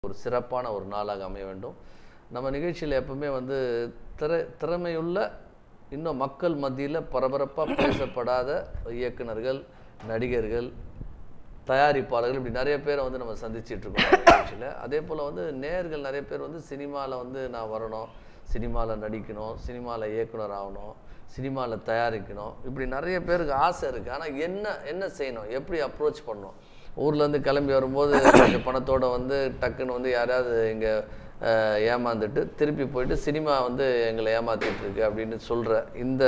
ஒரு சிறப்பான ஒரு நாளாக அமைய வேண்டும் நம்ம நிகழ்ச்சியில் எப்பவுமே வந்து திற திறமையுள்ள இன்னும் மக்கள் மத்தியில் பரபரப்பாக பேசப்படாத இயக்குனர்கள் நடிகர்கள் தயாரிப்பாளர்கள் இப்படி நிறைய பேரை வந்து நம்ம சந்திச்சிட்டு இருக்கோம் இந்த நிகழ்ச்சியில் அதே போல் வந்து நேயர்கள் நிறைய பேர் வந்து சினிமாவில் வந்து நான் வரணும் சினிமாவில் நடிக்கணும் சினிமாவில் இயக்குனர் ஆகணும் சினிமாவில் தயாரிக்கணும் இப்படி நிறைய பேருக்கு ஆசை இருக்குது ஆனால் என்ன என்ன செய்யணும் எப்படி அப்ரோச் பண்ணணும் ஊர்லேருந்து கிளம்பி வரும்போது கொஞ்சம் பணத்தோட வந்து டக்குன்னு வந்து யாராவது இங்கே ஏமாந்துட்டு திருப்பி போயிட்டு சினிமா வந்து எங்களை ஏமாத்திட்டு இருக்கு அப்படின்னு சொல்கிற இந்த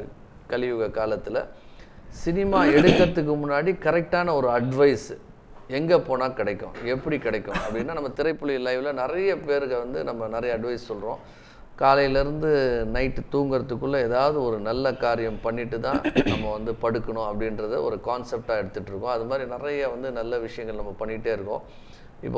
கலியுக காலத்தில் சினிமா எடுக்கிறதுக்கு முன்னாடி கரெக்டான ஒரு அட்வைஸ் எங்கே போனால் கிடைக்கும் எப்படி கிடைக்கும் அப்படின்னா நம்ம திரைப்புலி லைவில் நிறைய பேருக்கு வந்து நம்ம நிறைய அட்வைஸ் சொல்கிறோம் காலையிலேருந்து நைட்டு தூங்குறதுக்குள்ளே ஏதாவது ஒரு நல்ல காரியம் பண்ணிட்டு தான் நம்ம வந்து படுக்கணும் அப்படின்றத ஒரு கான்செப்டாக எடுத்துகிட்டு இருக்கோம் அது மாதிரி நிறைய வந்து நல்ல விஷயங்கள் நம்ம பண்ணிகிட்டே இருக்கோம் இப்போ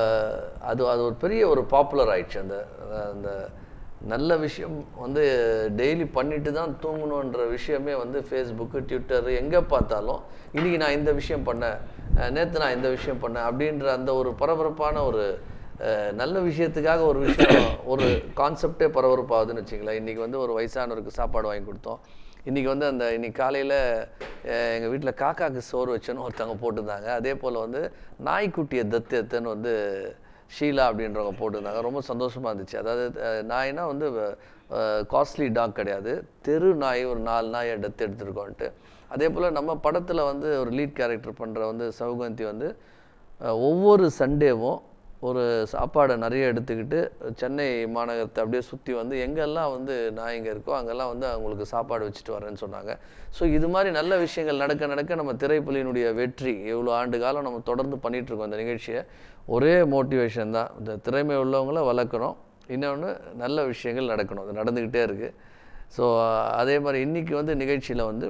அது அது ஒரு பெரிய ஒரு பாப்புலர் ஆயிடுச்சு அந்த அந்த நல்ல விஷயம் வந்து டெய்லி பண்ணிட்டு தான் தூங்கணுன்ற விஷயமே வந்து ஃபேஸ்புக்கு ட்விட்டர் எங்கே பார்த்தாலும் இன்றைக்கி நான் இந்த விஷயம் பண்ணேன் நேற்று நான் இந்த விஷயம் பண்ணேன் அப்படின்ற அந்த ஒரு பரபரப்பான ஒரு அஹ், நல்ல விஷயத்துக்காக ஒரு விஷயம் ஒரு கான்செப்டே பரபரப்பாகுதுன்னு வச்சுங்களேன் இன்றைக்கி வந்து ஒரு வயசானவருக்கு சாப்பாடு வாங்கி கொடுத்தோம் இன்றைக்கி வந்து அந்த இன்னைக்கு காலையில் எங்கள் வீட்டில் காக்காக்கு சோறு வச்சோன்னு ஒருத்தவங்க போட்டிருந்தாங்க அதே போல் வந்து நாய்க்குட்டியை தத்தெத்துன்னு வந்து ஷீலா அப்படின்றவங்க போட்டிருந்தாங்க ரொம்ப சந்தோஷமாக இருந்துச்சு அதாவது அஹ், நாய்னா வந்து காஸ்ட்லி டாக் கிடையாது தெரு நாய் ஒரு நாலு நாயை டெத்து எடுத்திருக்கோன்ட்டு அதே போல் நம்ம படத்தில் வந்து ஒரு லீட் கேரக்டர் பண்ணுற வந்து சௌகந்தி வந்து அஹ், ஒவ்வொரு சண்டேவும் ஒரு சாப்பாடை நிறைய எடுத்துக்கிட்டு சென்னை மாநகரத்தை அப்படியே சுற்றி வந்து எங்கெல்லாம் வந்து நாய்ங்க இருக்கோ அங்கெல்லாம் வந்து அவங்களுக்கு சாப்பாடு வச்சுட்டு வரேன்னு சொன்னாங்க ஸோ இது மாதிரி நல்ல விஷயங்கள் நடக்க நடக்க நம்ம திரைப்புலியினுடைய வெற்றி இவ்வளோ ஆண்டு காலம் நம்ம தொடர்ந்து பண்ணிட்டு இருக்கோம் இந்த நிகழ்ச்சியை ஒரே மோட்டிவேஷன் தான் இந்த திறமை உள்ளவங்கள வளர்க்குறோம் இன்னொன்று நல்ல விஷயங்கள் நடக்கணும் அது நடந்துக்கிட்டே இருக்குது ஸோ அதே மாதிரி இன்றைக்கி வந்து நிகழ்ச்சியில் வந்து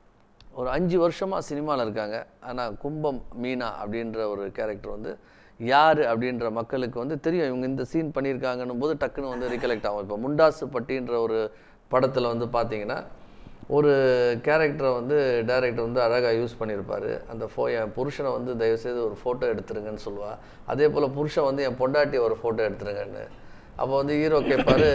ஒரு அஞ்சு வருஷமாக சினிமாவில் இருக்காங்க ஆனால் கும்பம் மீனா அப்படின்ற ஒரு கேரக்டர் வந்து யார் அப்படின்ற மக்களுக்கு வந்து தெரியும் இவங்க இந்த சீன் பண்ணியிருக்காங்கன்னும் போது டக்குன்னு வந்து ரிகலெக்ட் ஆகும் இப்போ முண்டாசு பட்டின்ற ஒரு படத்தில் வந்து பார்த்தீங்கன்னா ஒரு கேரக்டரை வந்து டைரக்டர் வந்து அழகாக யூஸ் பண்ணியிருப்பாரு அந்த ஃபோ என் புருஷனை வந்து தயவுசெய்து ஒரு ஃபோட்டோ எடுத்துருங்கன்னு சொல்லுவா அதே போல் புருஷன் வந்து என் பொண்டாட்டி ஒரு ஃபோட்டோ எடுத்துருங்கன்னு அப்போ வந்து ஹீரோ கேட்பாரு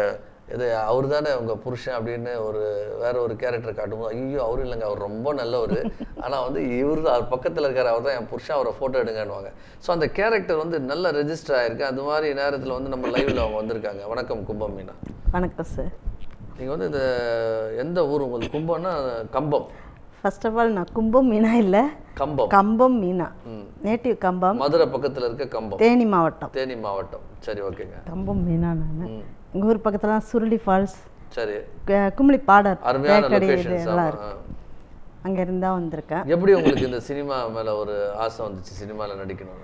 இது அவர் தானே உங்கள் புருஷன் அப்படின்னு ஒரு வேற ஒரு கேரக்டர் காட்டும்போது ஐயோ அவர் இல்லைங்க அவர் ரொம்ப நல்லவர் ஆனால் வந்து இவர் அவர் பக்கத்தில் இருக்கார் அவர் தான் என் புருஷன் அவரை ஃபோட்டோ எடுங்கன்னுவாங்க ஸோ அந்த கேரக்டர் வந்து நல்ல ரெஜிஸ்டர் ஆயிருக்கு அது மாதிரி நேரத்தில் வந்து நம்ம லைவில் அவங்க வந்திருக்காங்க வணக்கம் கும்பம் மீனா வணக்கம் சார் நீங்கள் வந்து இந்த எந்த ஊர் உங்களுக்கு கும்பம்னா கம்பம் ஃபர்ஸ்ட் ஆஃப் ஆல் நான் கும்பம் மீனா இல்லை கம்பம் கம்பம் மீனா நேட்டிவ் கம்பம் மதுரை பக்கத்தில் இருக்க கம்பம் தேனி மாவட்டம் தேனி மாவட்டம் சரி ஓகேங்க கம்பம் மீனா நான் ம் எங்கள் ஊர் பக்கத்தில் சுருளி ஃபால்ஸ் சரி கும்ளி பாடர் அருமையான தேக்கடி இது லொகேஷன்ஸ் எல்லாம் இருக்கு அங்கே இருந்தால் வந்திருக்கேன் எப்படி உங்களுக்கு இந்த சினிமா மேல ஒரு ஆசை வந்துச்சு சினிமால நடிக்கணும்னு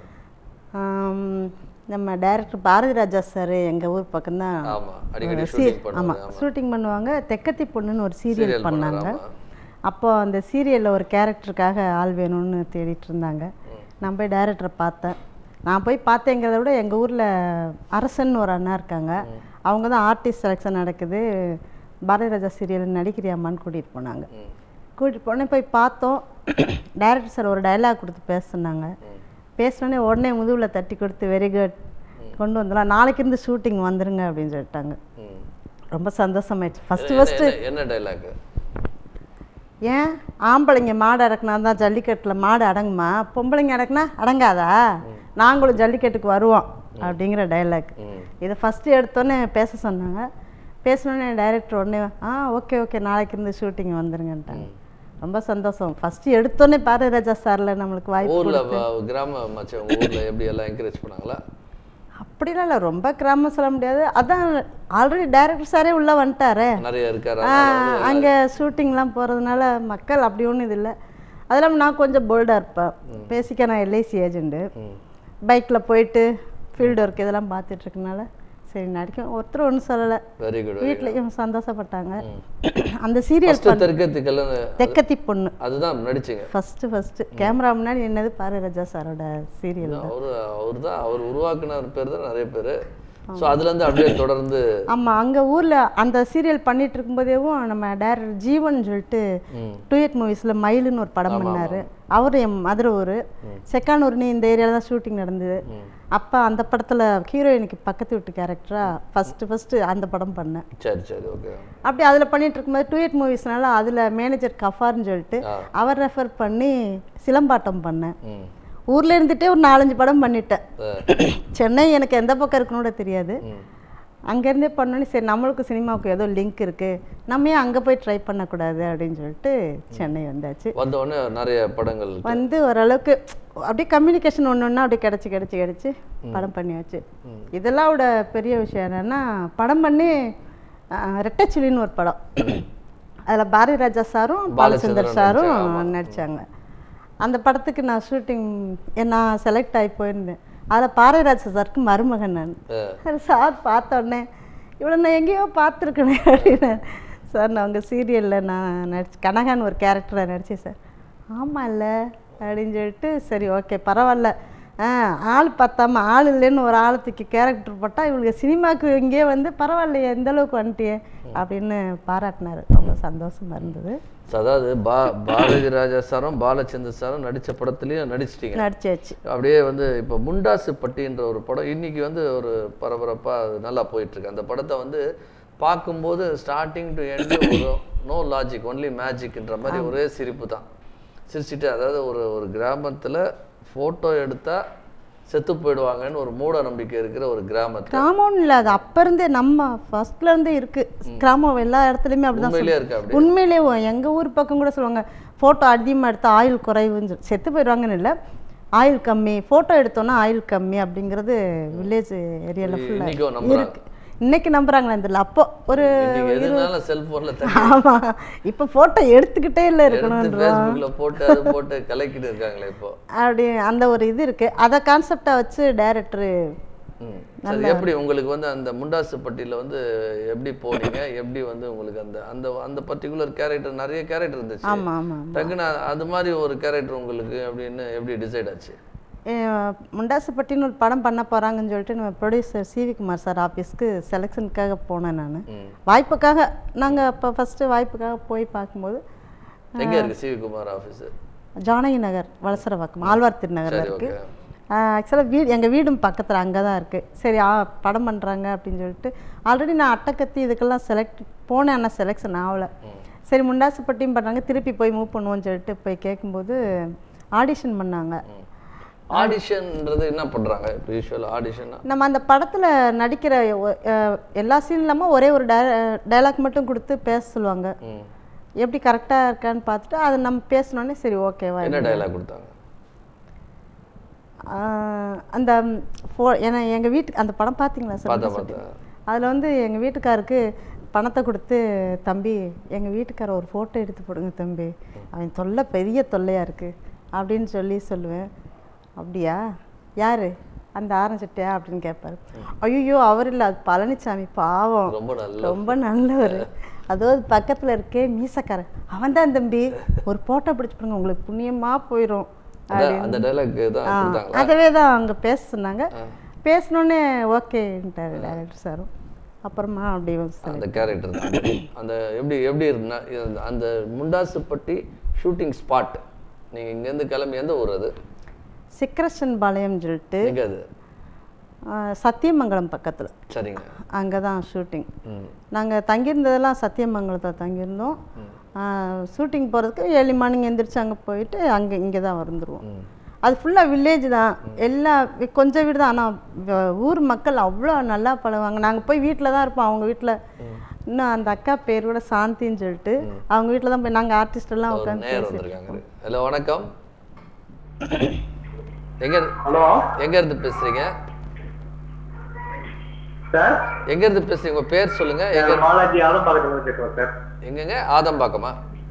ஆம், நம்ம டைரக்டர் பாரதி ராஜா சார் எங்கள் ஊர் பக்கம்தான் ஆமா அடிக்கடி சீ- ஷூட்டிங் ஆமாம் பண்ணுவாங்க ஷூட்டிங் பண்ணுவாங்க தெக்கத்தி பொண்ணுன்னு ஒரு சீரியல் சீரியல் பண்ணாங்க பண்ணாங்க அப்போ அந்த சீரியலில் ஒரு கேரக்டருக்காக ஆள் வேணும்னு தேடிட்டு இருந்தாங்க நான் போய் டைரக்டரை பார்த்தேன் நான் போய் பார்த்தேங்கிறத விட எங்கள் ஊரில் அரசன் ஒரு அண்ணா இருக்காங்க அவங்க தான் ஆர்டிஸ்ட் செலெக்ஷன் நடக்குது பாரதி ராஜா சீரியல் நடிக்கிறியாமான்னு கூட்டிகிட்டு போனாங்க ம். கூட்டிகிட்டு போனே போய் பார்த்தோம் டைரக்டர் சார் ஒரு டயலாக் கொடுத்து பேச சொன்னாங்க பேசினோடனே உடனே முதுகில் தட்டி கொடுத்து வெரி குட் கொண்டு வந்துடலாம் நாளைக்கு இருந்து ஷூட்டிங் வந்துருங்க அப்படின்னு சொல்லிட்டாங்க ம். ரொம்ப சந்தோஷமாயிடுச்சு ஃபஸ்ட்டு என்ன- ஃபஸ்ட்டு என்ன- என்ன டைலாக் ஏன் ஆம்பளைங்க மாடு அடக்குனா தான் ஜல்லிக்கட்டில் மாடு அடங்குமா பொம்பளைங்க அடக்குனா அடங்காதா நாங்களும் ஜல்லிக்கட்டுக்கு வருவோம் அப்படிங்கிற டைலாக் ம் இதை ஃபஸ்ட்டு எடுத்தோன்னே பேச சொன்னாங்க பேசினோடனே டைரக்டர் உடனே ஆ ஓகே ஓகே நாளைக்கு இருந்து ஷூட்டிங் வந்துருங்கன்ட்டாங்க ரொம்ப சந்தோஷம் ஃபஸ்ட்டு எடுத்தோன்னே பாரதி ராஜா சாரில் நம்மளுக்கு வாய்ப்பு ஊர்ல கொடுத்து வ- கிராம மச்ச உங்க ஊர்ல எப்படி எல்லாம் என்கரேஜ் பண்ணாங்களா அப்படிலாம் இல்லை ரொம்ப கிராமம் சொல்ல முடியாது அதான் ஆல்ரெடி டைரக்டர் சாரே உள்ளே வந்துட்டாரே நிறைய இருக்காரு ஆ, அங்கே ஷூட்டிங்லாம் போகிறதுனால மக்கள் அப்படி ஒன்றும் இது இல்லை அது இல்லாமல் நான் கொஞ்சம் போல்டாக இருப்பேன் பேசிக்காக நான் எல்ஐசி ஏஜென்ட்டு ம். பைக்கில் போயிட்டு ஃபீல்டு ஒர்க் இதெல்லாம் பார்த்துட்டு இருக்கனால சரி நடிக்கும் ஒருத்தர் ஒன்றும் சொல்லலை வெரி குட் வீட்லேயும் சந்தோஷப்பட்டாங்க அந்த சீரியல் ஃபர்ஸ்ட் தெற்கத்துக்கெல்லாம் தெக்கத்தி பொண்ணு அதுதான் நடிச்சீங்க ஃபஸ்ட்டு ஃபஸ்ட்டு கேமரா முன்னாடி என்னது பாரதி ராஜா சாரோட சீரியல் அவரு அவர் தான் அவர் உருவாக்குன பேர் தான் நிறைய பேர் ஸோ அதுலேருந்து அப்படியே தொடர்ந்து ஆமாம் அங்கே ஊரில் அந்த சீரியல் பண்ணிட்டு இருக்கும்போதேவும் நம்ம டேரக்டர் ஜீவன் சொல்லிட்டு ம் டூயட் மூவிஸில் மயிலுன்னு ஒரு படம் பண்ணார் அவர் என் மதுரை ஊர் செக்கானூர்னு இந்த ஏரியாவில் தான் ஷூட்டிங் நடந்தது ம் அப்போ அந்த படத்தில் ஹீரோயினுக்கு பக்கத்து வீட்டு கேரக்டராக ஃபஸ்ட்டு ஃபஸ்ட்டு அந்த படம் பண்ணேன் சரி சரி ஓகே அப்படி அதில் பண்ணிட்டு இருக்கும்போது டூயட் மூவிஸ்னால அதில் மேனேஜர் கஃபார்னு சொல்லிட்டு ஆ. அவர் ரெஃபர் பண்ணி சிலம்பாட்டம் பண்ணேன் ம் ஊரில் இருந்துகிட்டே ஒரு நாலஞ்சு படம் பண்ணிட்டேன் அஹ், சென்னை எனக்கு எந்த பக்கம் இருக்குன்னு கூட தெரியாது ம் அங்கேருந்தே பண்ணோன்னே சரி நம்மளுக்கு சினிமாவுக்கு ஏதோ லிங்க் இருக்குது நம்ம ஏன் அங்கே போய் ட்ரை பண்ணக்கூடாது அப்படின்னு சொல்லிட்டு சென்னை வந்தாச்சு வந்த உடனே நிறைய படங்கள் வந்து ஓரளவுக்கு அப்படியே கம்யூனிகேஷன் ஒன்று ஒன்றா அப்படியே கிடச்சி கிடச்சி கிடச்சி படம் பண்ணியாச்சு இதெல்லாம் விட பெரிய விஷயம் என்னென்னா படம் பண்ணி அஹ், ரெட்டைச்சுழின்னு ஒரு படம் அதில் பாரதி ராஜா சாரும் பாலச்சந்தர் பாலச்சந்திரன் சாரும் நடிச்சாங்க, ஆமா. நடித்தாங்க அந்த படத்துக்கு நான் ஷூட்டிங் நான் செலக்ட் ஆகி போயிருந்தேன் அதில் பாரதிராஜா சாருக்கு மருமகன் நான் அஹ், சார் பார்த்த உடனே இவ்வளோ நான் எங்கேயோ பார்த்துருக்கேனே அப்படின்னு சார் நான் உங்கள் சீரியலில் நான் நடிச்சு கனகான்னு ஒரு கேரக்டரை நடித்தேன் சார் ஆமாம் இல்லை அப்படின்னு சொல்லிட்டு சரி ஓகே பரவாயில்ல ஆ ஆள் பார்த்தாம ஆள் இல்லைன்னு ஒரு ஆழத்துக்கு கேரக்டர் போட்டால் இவளுக்கு சினிமாவுக்கு இங்கேயே வந்து பரவாயில்லையே எந்த அளவுக்கு வந்துட்டியே அப்படின்னு பாராட்டினாரு ரொம்ப சந்தோஷமா இருந்தது so அதாவது பா பாரதி ராஜா சாரும் பாலச்சந்தர் சாரும் நடிச்ச படத்துலயும் நடிச்சிட்டீங்க நடிச்சாச்சு அப்படியே வந்து இப்போ முண்டாசு பட்டின்ற ஒரு படம் இன்னைக்கு வந்து ஒரு பரபரப்பா அது நல்லா போயிட்டு இருக்கு அந்த படத்தை வந்து பார்க்கும்போது ஸ்டார்டிங் டு எண்டு ஒரு நோ லாஜிக் ஒன்லி மேஜிக்ன்ற மாதிரி ஒரே சிரிப்பு தான் சிரிச்சிட்டு அதாவது ஒரு ஒரு கிராமத்துல போட்டோ எடுத்தா செத்து போயிடுவாங்கன்னு ஒரு மூட நம்பிக்கை இருக்கிற ஒரு கிராமத்துல கிராமம்னு இல்லை அது அப்போ இருந்தே நம்ம ஃபர்ஸ்ட்ல இருந்தே இருக்கு கிராமம் எல்லா இடத்துலையுமே அப்படிதான் உண்மையிலேயே இருக்கு அப்படி உண்மையிலே எங்க ஊர் பக்கம் கூட சொல்லுவாங்க ஃபோட்டோ அதிகமாக எடுத்தா ஆயில் குறைவுன்னு சொல்லி செத்து போயிடுவாங்கன்னு இல்லை ஆயில் கம்மி ஃபோட்டோ எடுத்தோன்னா ஆயில் கம்மி அப்படிங்கிறது வில்லேஜ் ஏரியாவில் ஃபுல்லாக இன்னைக்கும் நம்புறாங்க இருக்கு இன்னைக்கு நம்புறாங்களா தெரியல அப்போ ஒரு இன்னைக்கு எதுனாலும் செல்போன்ல ஆமா இப்போ ஃபோட்டோ எடுத்துக்கிட்டே இல்லை எடுத்து இருக்கணும்ன்ற ஃபேஸ்புக்ல போட்டு அது போட்டு கலக்கிட்டு இருக்காங்களே இப்போ அப்படி அந்த ஒரு இது இருக்கு அதை கான்செப்டை வச்சு டைரக்டர் ம். சரி எப்படி உங்களுக்கு வந்து அந்த முண்டாசு பட்டியில வந்து எப்படி போனீங்க எப்படி வந்து உங்களுக்கு அந்த அந்த அந்த பர்டிகுலர் கேரக்டர் நிறைய கேரக்டர் இருந்துச்சு ஆமா ஆமா டக்குன்னு அது மாதிரி ஒரு கேரக்டர் உங்களுக்கு அப்படின்னு எப்படி டிசைட் ஆச்சு அஹ் முண்டாசுப்பட்டின்னு ஒரு படம் பண்ண போகிறாங்கன்னு சொல்லிட்டு நம்ம ப்ரொடியூசர் சிவி குமார் சார் ஆஃபீஸ்க்கு செலெக்ஷனுக்காக போனேன் நான் ம். வாய்ப்புக்காக நாங்கள் அப்போ ஃபஸ்ட்டு வாய்ப்புக்காக போய் பார்க்கும்போது எங்க இருக்கு சிவி குமார் ஆஃபீஸ் ஜானகி நகர் வலசரவாக்கம் ஆழ்வார் திருநகரில் சரி இருக்குது ஓகே ஆக்சுவலாக வீடு எங்கள் வீடும் பக்கத்தில் அங்கே தான் இருக்குது சரி ஆ படம் பண்ணுறாங்க அப்படின்னு சொல்லிட்டு ஆல்ரெடி நான் அட்டைக்கத்தி இதுக்கெல்லாம் செலக்ட் போனேன் ஆனால் செலெக்ஷன் ஆகலை சரி முண்டாசுப்பட்டியும் பண்ணாங்க திருப்பி போய் மூவ் பண்ணுவோன்னு சொல்லிட்டு போய் கேட்கும்போது ஆடிஷன் பண்ணாங்க ஆடிஷன்ன்றது என்ன பண்றாங்க இப்போ யூஸ்வல் ஆடிஷன்னா நம்ம அந்த படத்தில் நடிக்கிற ஒ- அஹ் எல்லா சீன் இல்லாமல் ஒரே ஒரு டைலாக் மட்டும் கொடுத்து பேச சொல்லுவாங்க ம் எப்படி கரெக்டாக இருக்கான்னு பார்த்துட்டு அதை நம்ம பேசினோடனே சரி ஓகேவா என்ன டயலாக் கொடுத்தாங்க ஆஹ் அந்த ஃபோ ஏன்னா எங்கள் வீட்டுக்கு அந்த படம் பார்த்தீங்களா பார்த்தா சார் பார்த்தா அதில் வந்து எங்கள் வீட்டுக்காருக்கு பணத்தை கொடுத்து தம்பி எங்கள் வீட்டுக்கார ஒரு ஃபோட்டோ எடுத்து போடுங்க தம்பி அவன் தொல்லை பெரிய தொல்லையாக இருக்குது அப்படின்னு சொல்லி சொல்லுவேன் அப்படியா யார் அந்த ஆரஞ்சட்டியா அப்படின்னு கேட்பாரு ஐயோ அவர் இல்லை அது பழனிசாமி பாவம் ரொம்ப நல்ல ரொம்ப நல்லவர் அதாவது பக்கத்தில் இருக்கே மீசக்காரன் அவன் தான் தம்பி ஒரு போட்டோ பிடிச்சி போடுங்க உங்களுக்கு புண்ணியமாக போயிடும் அதான் அந்த டைலாக் தான் ஆ, கொடுத்தாங்களா அதவே தான் அவங்க பேச சொன்னாங்க பேசினோடனே ஓகேன்ட்டாரு டேரக்டர் சாரும் அப்புறமா அப்படியே வந்து சொன்னாரு. அந்த கேரக்டர் தான் அந்த எப்படி எப்படி இருந்தா இது அந்த முண்டாசுப்பட்டி ஷூட்டிங் ஸ்பாட் நீங்க இங்கேருந்து கிளம்பி எந்த ஊர் அது சிக்கரசன் பாளையம் சொல்லிட்டு எங்க அது ஆ, சத்தியமங்கலம் பக்கத்தில் சரிங்க அங்கே தான் ஷூட்டிங் ம் நாங்கள் தங்கியிருந்ததெல்லாம் சத்தியமங்கலத்தில் தங்கியிருந்தோம் ஷூட்டிங் போகிறதுக்கு ஏர்லி மார்னிங் எந்திரிச்சு அங்கே போயிட்டு அங்கே இங்கே தான் வந்துடுவோம் ம் அது ஃபுல்லாக வில்லேஜ் தான் எல்லா வி- கொஞ்சம் வீடு தான் ஆனால் ஊர் மக்கள் அவ்வளோ நல்லா பழகுவாங்க நாங்கள் போய் வீட்டில் தான் இருப்போம் அவங்க வீட்டில் இன்னும் அந்த அக்கா பேர் கூட சாந்தின்னு சொல்லிட்டு அவங்க வீட்டில் தான் போய் நாங்கள் ஆர்டிஸ்ட் எல்லாம் ஒரு உட்காந்து நேயர் வந்திருக்காங்க ஹலோ வணக்கம் எங்க இரு- ஹலோ எங்க இருந்து பேசுறீங்க சார் எங்க இருந்து பேசுறீங்க உங்க பேர் சொல்லுங்க எங்க நான் பாலாஜி ஆதம் பக்கத்துல பேசுறேன் சார் எங்கங்க ஆதம்பாக்கமா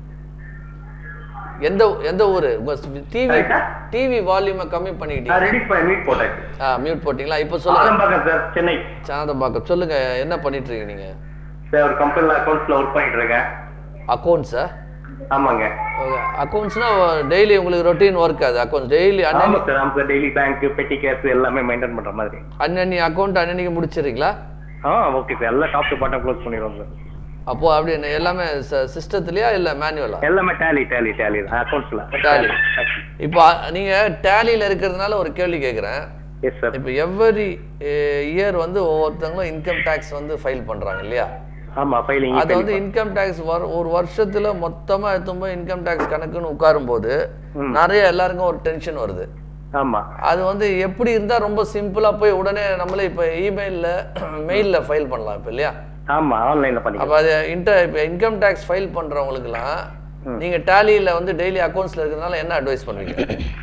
எந்த எந்த ஊரு உங்க டிவி Correct-ஆ? டிவி வால்யூமை கம்மி பண்ணிக்கிட்டீங்க நான் ரெடி பண்ணி மீட் போட்டேன் ஆ மியூட் போட்டீங்களா இப்போ சொல்லுங்க ஆதம் பக்கம் சார் சென்னை சாந்தம்பாக்கம் சொல்லுங்க என்ன பண்ணிட்டு இருக்கீங்க நீங்க சார் ஒரு கம்பெனில அக்கௌண்ட்ஸ்ல ஒர்க் பண்ணிட்டு இருக்கேன் அக்கௌண்ட்ஸா ஆமாங்க அக்கௌண்ட்ஸ்னா டெய்லி உங்களுக்கு ரொட்டீன் ஒர்க் அது அக்கௌண்ட்ஸ் டெய்லி ஆமா அன்னன்னி சார் ஆமா sir daily bank petty cash எல்லாமே மெயின்டைன் பண்ற மாதிரி அன்னன்னி அக்கௌண்ட் அன்னன்னைக்கு முடிச்சிடுறீங்களா ஆ ஓகே சார் எல்லாம் டாப் டு பாட்டம் க்ளோஸ் பண்ணிடுவோம் சார் அப்போ அப்படி என்ன எல்லாமே சிஸ்டத்துலயா இல்ல மேனுவலா எல்லாமே டேலி டேலி டேலி அக்கௌண்ட்ஸ்ல Tally. இப்போ அ- நீங்க டேலியில் இருக்கிறதுனால ஒரு கேள்வி கேட்குறேன் எஸ் சார் இப்போ எவ்வரி இயர் வந்து ஒவ்வொருத்தவங்களும் இன்கம் டேக்ஸ் வந்து ஃபைல் பண்றாங்க இல்லையா ஆமா ஃபைலிங் அது வந்து இன்கம் டேக்ஸ் வர ஒரு வருஷத்துல மொத்தமா எடுத்தும் போய் இன்கம் டேக்ஸ் கணக்குன்னு உட்காரும்போது நிறைய எல்லாருக்கும் ஒரு டென்ஷன் வருது ஆமா அது வந்து எப்படி இருந்தா ரொம்ப சிம்பிளா போய் உடனே நம்மளே இப்போ இமெயில்ல மெயில்ல ஃபைல் பண்ணலாம் இப்போ இல்லையா ஆமா ஆன்லைன்ல பண்ணிக்கலாம் அப்போ அது இன்டர் இப்போ இன்கம் டேக்ஸ் ஃபைல் பண்றவங்களுக்குலாம் நீங்க டேலியில வந்து டெய்லி அக்கௌண்ட்ஸ்ல இருக்கிறதுனால என்ன அட்வைஸ் பண்ணுவீங்க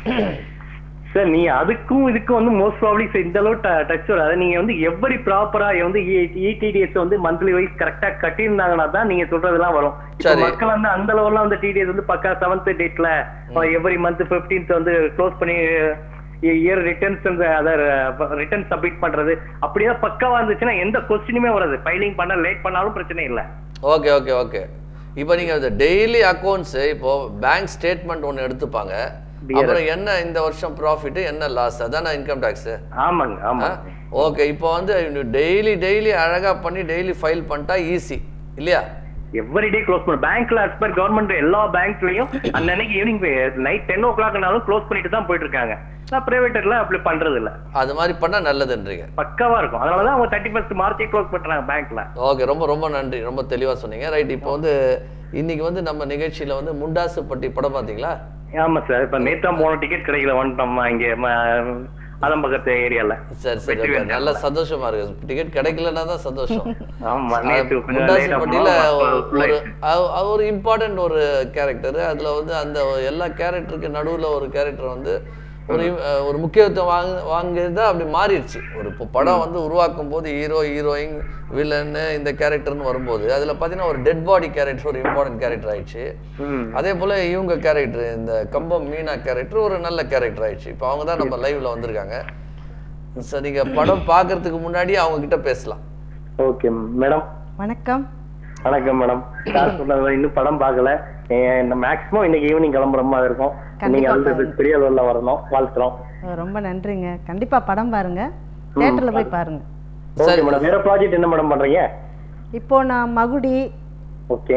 சார் நீங்க அதுக்கும் இதுக்கும் வந்து மோஸ்ட் ப்ராப்ளி இந்த அளவு டச் வராது நீங்க வந்து எவ்வரி ப்ராப்பரா வந்து இடிடிஎஸ் வந்து மந்த்லி வைஸ் கரெக்டா கட்டியிருந்தாங்கன்னா தான் நீங்க சொல்றதெல்லாம் வரும் இப்ப சரி. மக்கள் வந்து அந்த லெவல்லாம் வந்து டிடிஎஸ் வந்து பக்கா செவன்த் டேட்ல எவ்ரி மந்த் பிப்டீன்த் வந்து க்ளோஸ் பண்ணி year returns other return submit பண்றது அப்படியே பக்காவா இருந்துச்சுன்னா எந்த கொஸ்டினுமே வராது ஃபைலிங் பண்ண லேட் பண்ணாலும் பிரச்சனை இல்லை ஓகே ஓகே ஓகே இப்போ நீங்க இந்த டெய்லி அக்கௌண்ட்ஸ் இப்போ பேங்க் ஸ்டேட்மெண்ட் ஒன்று எடுத்துப்பாங்க அப்புறம் என்ன இந்த வருஷம் ப்ராஃபிட் என்ன லாஸ் அதான இன்கம் டேக்ஸ் ஆமாங்க ஆமா ஓகே இப்போ வந்து டெய்லி டெய்லி அழகா பண்ணி டெய்லி ஃபைல் பண்ணிட்டா ஈஸி இல்லையா எவ்ரி டே க்ளோஸ் பண்ண பேங்க்ல as per கவர்மெண்ட் எல்லா பேங்க்லயும் அன்னன்னைக்கு ஈவினிங் நைட் டென் ஓ கிளாக்னாலும் க்ளோஸ் பண்ணிட்டு தான் போயிட்டு இருக்காங்க நான் பிரைவேட்ல அப்படி பண்றது இல்ல அது மாதிரி பண்ணா நல்லதுன்றீங்க பக்காவா இருக்கும் அதனாலதான் அவங்க தேர்ட்டி ஃபர்ஸ்ட் மார்ச்சே க்ளோஸ் பண்றாங்க பேங்க்ல ஓகே ரொம்ப ரொம்ப நன்றி ரொம்ப தெளிவா சொன்னீங்க ரைட் இப்போ வந்து இன்னைக்கு வந்து நம்ம நிகழ்ச்சியில வந்து முண்டாசுப்பட்டி படம் பார்த்தீங்களா ஆமா சார் இப்ப நேத்தா போன டிக்கெட் கிடைக்கல வந்துட்டோம் இங்க ம- அதம்பக்கத்து ஏரியால சரி சரி வெற்றி okay. வேண்டாம். நல்ல சந்தோஷமா இருக்கு டிக்கெட் கிடைக்கலன்னா தான் சந்தோஷம் ஆமா நேத்து கொஞ்சம் முண்டாசுப்பட்டியில லேட்டா ஒரு அது- அது ஒரு இம்பார்ட்டன்ட் ஒரு கேரக்டர் அதுல வந்து அந்த எல்லா கேரக்டருக்கு நடுவுல ஒரு கேரக்டர் வந்து ஒரு im- அஹ் ஒரு முக்கியத்துவம் வாங்க வாங்கியது தான் அப்படி மாறிடுச்சு ஒரு இப்போ படம் வந்து உருவாக்கும் போது ஹீரோ ஹீரோயின் வில்லன்னு இந்த கேரக்டர்னு வரும்போது அதுல பாத்தீங்கன்னா ஒரு டெட் பாடி கேரக்டர் ஒரு இம்பார்ட்டன்ட் கேரக்டர் ஆயிடுச்சு ம். அதே போல இவங்க கேரக்டர் இந்த கம்பம் மீனா கேரக்டர் ஒரு நல்ல கேரக்டர் ஆயிடுச்சு இப்போ அவங்க தான் நம்ம லைவ்ல வந்திருக்காங்க சார் நீங்க படம் பார்க்கறதுக்கு முன்னாடி அவங்க கிட்ட பேசலாம் ஓகே மேடம் வணக்கம் வணக்கம் மேடம் சார் சொன்னது இன்னும் படம் பார்க்கல மேக்ஸிமம் இன்னைக்கு ஈவினிங் கிளம்புற மாதிரி இருக்கும் நீங்க கண்டிப்பா வந்து பெரிய அளவுல வரணும் வாழ்த்துறோம் அஹ் ரொம்ப நன்றிங்க கண்டிப்பா படம் பாருங்க தேட்டரில் போய் பாருங்க ஓகே மேடம் வேற ப்ராஜெக்ட் என்ன மேடம் பண்றீங்க இப்போ நான் மகுடி ஓகே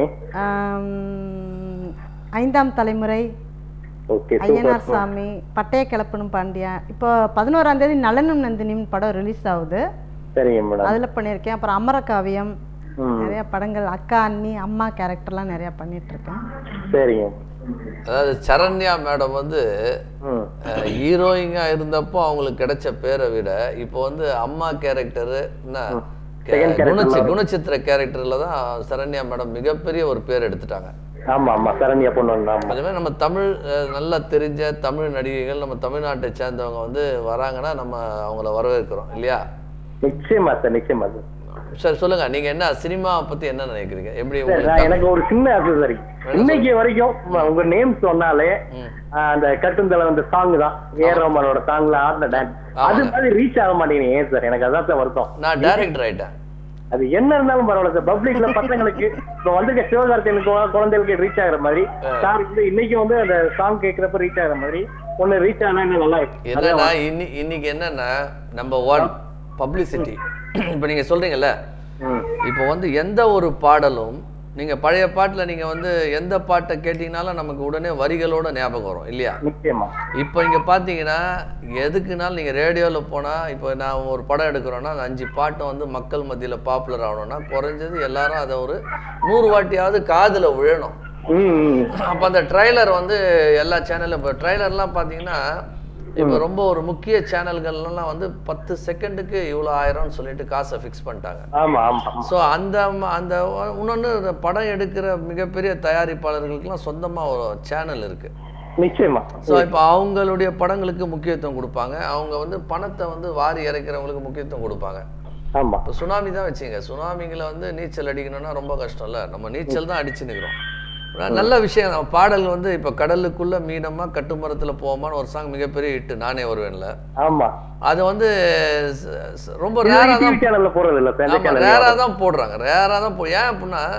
ஆம், ஐந்தாம் தலைமுறை ஓகே ஐயனார் சாமி பட்டய கிளப்பனும் பாண்டியா இப்போ பதினோராம் தேதி நலனும் நந்தினியும் படம் ரிலீஸ் ஆகுது சரிங்க மேடம் அதுல பண்ணியிருக்கேன் அப்புறம் அமரகாவியம் ம். நிறைய படங்கள் அக்கா அண்ணி அம்மா கேரக்டர்லாம் நிறைய பண்ணிட்டு இருக்கேன் சரிங்க அதாவது சரண்யா மேடம் வந்து ம் ஹீரோயிங்கா இருந்தப்போ அவங்களுக்கு கிடைச்ச பேரை விட இப்போ வந்து அம்மா கேரக்டர் என்ன Second character குணச்சி ல குணச்சித்திர கேரக்டர்ல தான் சரண்யா மேடம் மிகப்பெரிய ஒரு பேர் எடுத்துட்டாங்க ஆமா ஆமா சரண்யா பொண்ணு ஒண்ணு, ஆமா அதே மாதிரி நம்ம தமிழ் அஹ், நல்லா தெரிஞ்ச தமிழ் நடிகைகள் நம்ம தமிழ்நாட்டை சேர்ந்தவங்க வந்து வராங்கன்னா நம்ம அவங்கள வரவேற்கிறோம் இல்லையா நிச்சயமா சார் நிச்சயமா சார் சரி சொல்லுங்க நீங்க என்ன சினிமாவை பத்தி என்ன நினைக்கிறீங்க எப்படி சார், உங்களுக்கு நான் எனக்கு ஒரு சின்ன அசசரி இன்னைக்கு வரைக்கும் உங்க நேம் சொன்னாலே ம். ஆஹ், அந்த கட்டுந்தலை அந்த சாங் தான் ஏ ரோமனோட சாங்ல ஆடின டான்ஸ் அது மாதிரி ரீச் ஆக மாட்டேங்குது ஏன் சார் எனக்கு அதான் சார் வருத்தம் நான் டைரக்டர் ஆயிட்டேன் அது என்ன இருந்தாலும் பரவாயில்ல சார் பப்ளிக்ல பசங்களுக்கு இப்போ வந்திருக்க சிவகார்த்தியனுக்கு குழந்தைகளுக்கு ரீச் ஆகுற மாதிரி சார் வந்து இன்னைக்கு வந்து அந்த சாங் கேட்கறப்ப ரீச் ஆகுற மாதிரி ஒண்ணு ரீச் ஆனா இன்னும் நல்லா இருக்கும் என்னன்னா இன்னி இன்னைக்கு என்னன்னா நம்பர் ஒன் பப்ளிசிட்டி இப்போ நீங்க சொல்றீங்கல்ல ம். இப்போ வந்து எந்த ஒரு பாடலும் நீங்க பழைய பாட்டுல நீங்க வந்து எந்த பாட்டை கேட்டீங்கனாலும் நமக்கு உடனே வரிகளோட ஞாபகம் வரும் இல்லையா நிச்சயமா இப்போ இங்க பாத்தீங்கன்னா எதுக்குனாலும் நீங்க ரேடியோல போனா இப்போ நான் ஒரு படம் எடுக்கிறோன்னா அந்த அஞ்சு பாட்டும் வந்து மக்கள் மத்தியில பாப்புலர் ஆகணும்னா குறைஞ்சது எல்லாரும் அதை ஒரு நூறு வாட்டியாவது காதுல விழணும் ம், ம். அப்போ அந்த ட்ரைலர் வந்து எல்லா சேனலும் இப்போ ட்ரைலர்லாம் பார்த்தீங்கன்னா இப்போ ரொம்ப ஒரு முக்கிய சேனல்கள்லாம் வந்து பத்து செகண்டுக்கு இவ்வளோ ஆயிரம்னு சொல்லிட்டு காசை ஃபிக்ஸ் பண்ணிட்டாங்க ஆமா ஆமா ஆமா. ஸோ அந்த ம- அந்த இன்னொன்று படம் எடுக்கிற மிகப்பெரிய தயாரிப்பாளர்களுக்கெல்லாம் சொந்தமாக ஒரு சேனல் இருக்கு நிச்சயமா ஸோ இப்போ அவங்களுடைய படங்களுக்கு முக்கியத்துவம் கொடுப்பாங்க அவங்க வந்து பணத்தை வந்து வாரி இறைக்கிறவங்களுக்கு முக்கியத்துவம் கொடுப்பாங்க ஆமா இப்போ சுனாமி தான் வச்சுங்க சுனாமிங்களை வந்து நீச்சல் அடிக்கணும்னா ரொம்ப கஷ்டம்ல நம்ம நீச்சல் தான் அடிச்சு நிற்கிறோம் நல்ல விஷயம் நம்ம பாடல் வந்து இப்போ கடலுக்குள்ள மீனமா கட்டுமரத்துல போமான்னு ஒரு சாங் மிகப்பெரிய ஹிட் நானே வருவேன்ல ஆமா அது வந்து ச- ச- ரொம்ப ரேராக தான் டிவி சேனல்ல போறது இல்ல சார் ஆமா ரேராக தான் போடுறாங்க ரேராக தான் போ ஏன் அப்படின்னா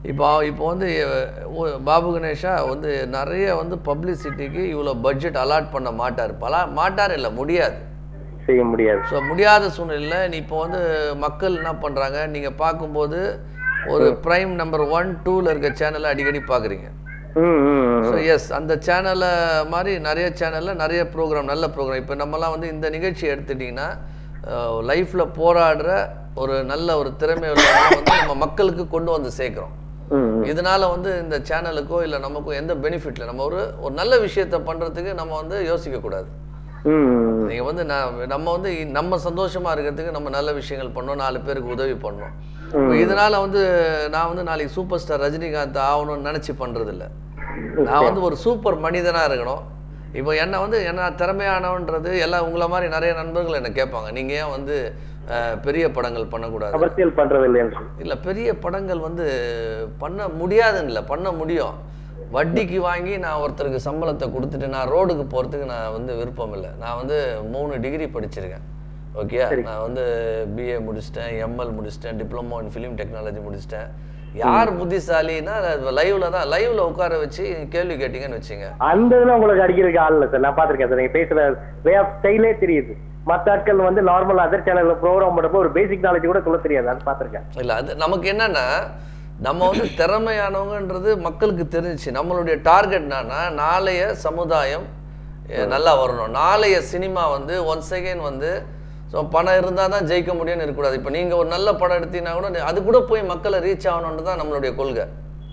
இப்போ இப்போ வந்து அஹ், ஒ- பாபு கணேஷா வந்து நிறைய வந்து பப்ளிசிட்டிக்கு இவ்வளோ பட்ஜெட் அலாட் பண்ண மாட்டார் பலா மாட்டார் இல்லை முடியாது செய்ய முடியாது ஸோ முடியாத சூழ்நிலையில் நீ இப்போ வந்து மக்கள் என்ன பண்ணுறாங்க நீங்கள் பார்க்கும்போது ஒரு ப்ரைம் நம்பர் ஒன் டூவில் இருக்க சேனலை அடிக்கடி பார்க்குறீங்க ம் ம் ம். ஸோ எஸ் அந்த சேனலை மாதிரி நிறைய சேனலில் நிறைய ப்ரோக்ராம் நல்ல ப்ரோக்ராம் இப்போ நம்மலாம் வந்து இந்த நிகழ்ச்சி எடுத்துட்டிங்கன்னா லைஃப்பில் போராடுற ஒரு நல்ல ஒரு திறமை உள்ளவங்களை வந்து நம்ம மக்களுக்கு கொண்டு வந்து சேர்க்குறோம் ம் ம். இதனால வந்து இந்த சேனலுக்கோ இல்லை நமக்கோ எந்த பெனிஃபிட்ல நம்ம ஒரு ஒரு நல்ல விஷயத்தை பண்ணுறதுக்கு நம்ம வந்து யோசிக்கக்கூடாது ம் ம். நீங்கள் வந்து நான் நம்ம வந்து இ- நம்ம சந்தோஷமா இருக்கிறதுக்கு நம்ம நல்ல விஷயங்கள் பண்ணோம் நாலு பேருக்கு உதவி பண்ணோம் இப்போ இதனால வந்து நான் வந்து நாளைக்கு சூப்பர் ஸ்டார் ரஜினிகாந்த் ஆகணும்னு நினச்சி பண்ணுறதில்ல நான் வந்து ஒரு சூப்பர் மனிதனாக இருக்கணும் இப்போ என்னை வந்து என்ன திறமையானவன்றது எல்லாம் உங்களை மாதிரி நிறைய நண்பர்கள் என்னை கேட்பாங்க நீங்கள் ஏன் வந்து அஹ், பெரிய படங்கள் பண்ணக்கூடாது அரசியல் பண்றது இல்லை என்று இல்லை பெரிய படங்கள் வந்து பண்ண முடியாதுன்னு இல்லை பண்ண முடியும் வட்டிக்கு வாங்கி நான் ஒருத்தருக்கு சம்பளத்தை கொடுத்துட்டு நான் ரோடுக்கு போகிறதுக்கு நான் வந்து விருப்பம் இல்லை நான் வந்து மூணு டிகிரி படிச்சிருக்கேன் ஓகே நான் வந்து பிஏ முடிச்சிட்டேன் எம்எல் முடிச்சிட்டேன் டிப்ளமோ இன் ஃபிலிம் டெக்னாலஜி முடிச்சிட்டேன் யார் புத்திசாலின்னா லைவ்ல தான் லைவ்ல உட்கார வச்சு கேள்வி கேட்டீங்கன்னு வச்சுங்க அந்த இதுல உங்களுக்கு அடிக்கிறதுக்கு ஆள் இல்லை சார் நான் பாத்திருக்கேன் சார் நீங்க பேசுற வே ஆஃப் ஸ்டைலே தெரியுது மத்த ஆட்கள் வந்து நார்மல் அதர் சேனல்ல ப்ரோக்ராம் பண்ணப்போ ஒரு பேசிக் நாலேஜ் கூட சொல்ல தெரியாது அது பாத்திருக்கேன் இல்லை அது நமக்கு என்னன்னா நம்ம வந்து திறமையானவங்கன்றது மக்களுக்கு தெரிஞ்சுச்சு நம்மளுடைய டார்கெட் என்னன்னா நாளைய சமுதாயம் அஹ், நல்லா வரணும் நாளைய சினிமா வந்து ஒன்ஸ் அகைன் வந்து ஸோ பணம் இருந்தால் தான் ஜெயிக்க முடியும்னு இருக்கக்கூடாது இப்போ நீங்கள் ஒரு நல்ல படம் எடுத்தீங்கன்னா கூட அது கூட போய் மக்களை ரீச் ஆகணுன்றது தான் நம்மளுடைய கொள்கை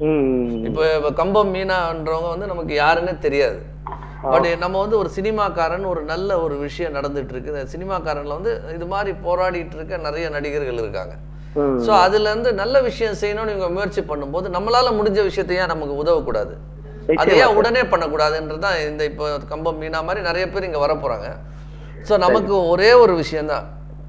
ம் இப்போ இப்போ கம்பம் மீனான்றவங்க வந்து நமக்கு யாருன்னே தெரியாது பட் நம்ம வந்து ஒரு சினிமாக்காரன் ஒரு நல்ல ஒரு விஷயம் நடந்துட்டு இருக்கு இந்த சினிமாக்காரன்ல வந்து இது மாதிரி போராடிட்டு இருக்க நிறைய நடிகர்கள் இருக்காங்க ம். ஸோ அதுல இருந்து நல்ல விஷயம் செய்யணும்னு இவங்க முயற்சி பண்ணும்போது நம்மளால முடிஞ்ச விஷயத்தை ஏன் நமக்கு உதவக்கூடாது அதை ஏன் உடனே பண்ணக்கூடாதுன்றது தான் இந்த இப்போ கம்பம் மீனா மாதிரி நிறைய பேர் இங்க வர போறாங்க ஸோ நமக்கு ஒரே ஒரு விஷயம்தான்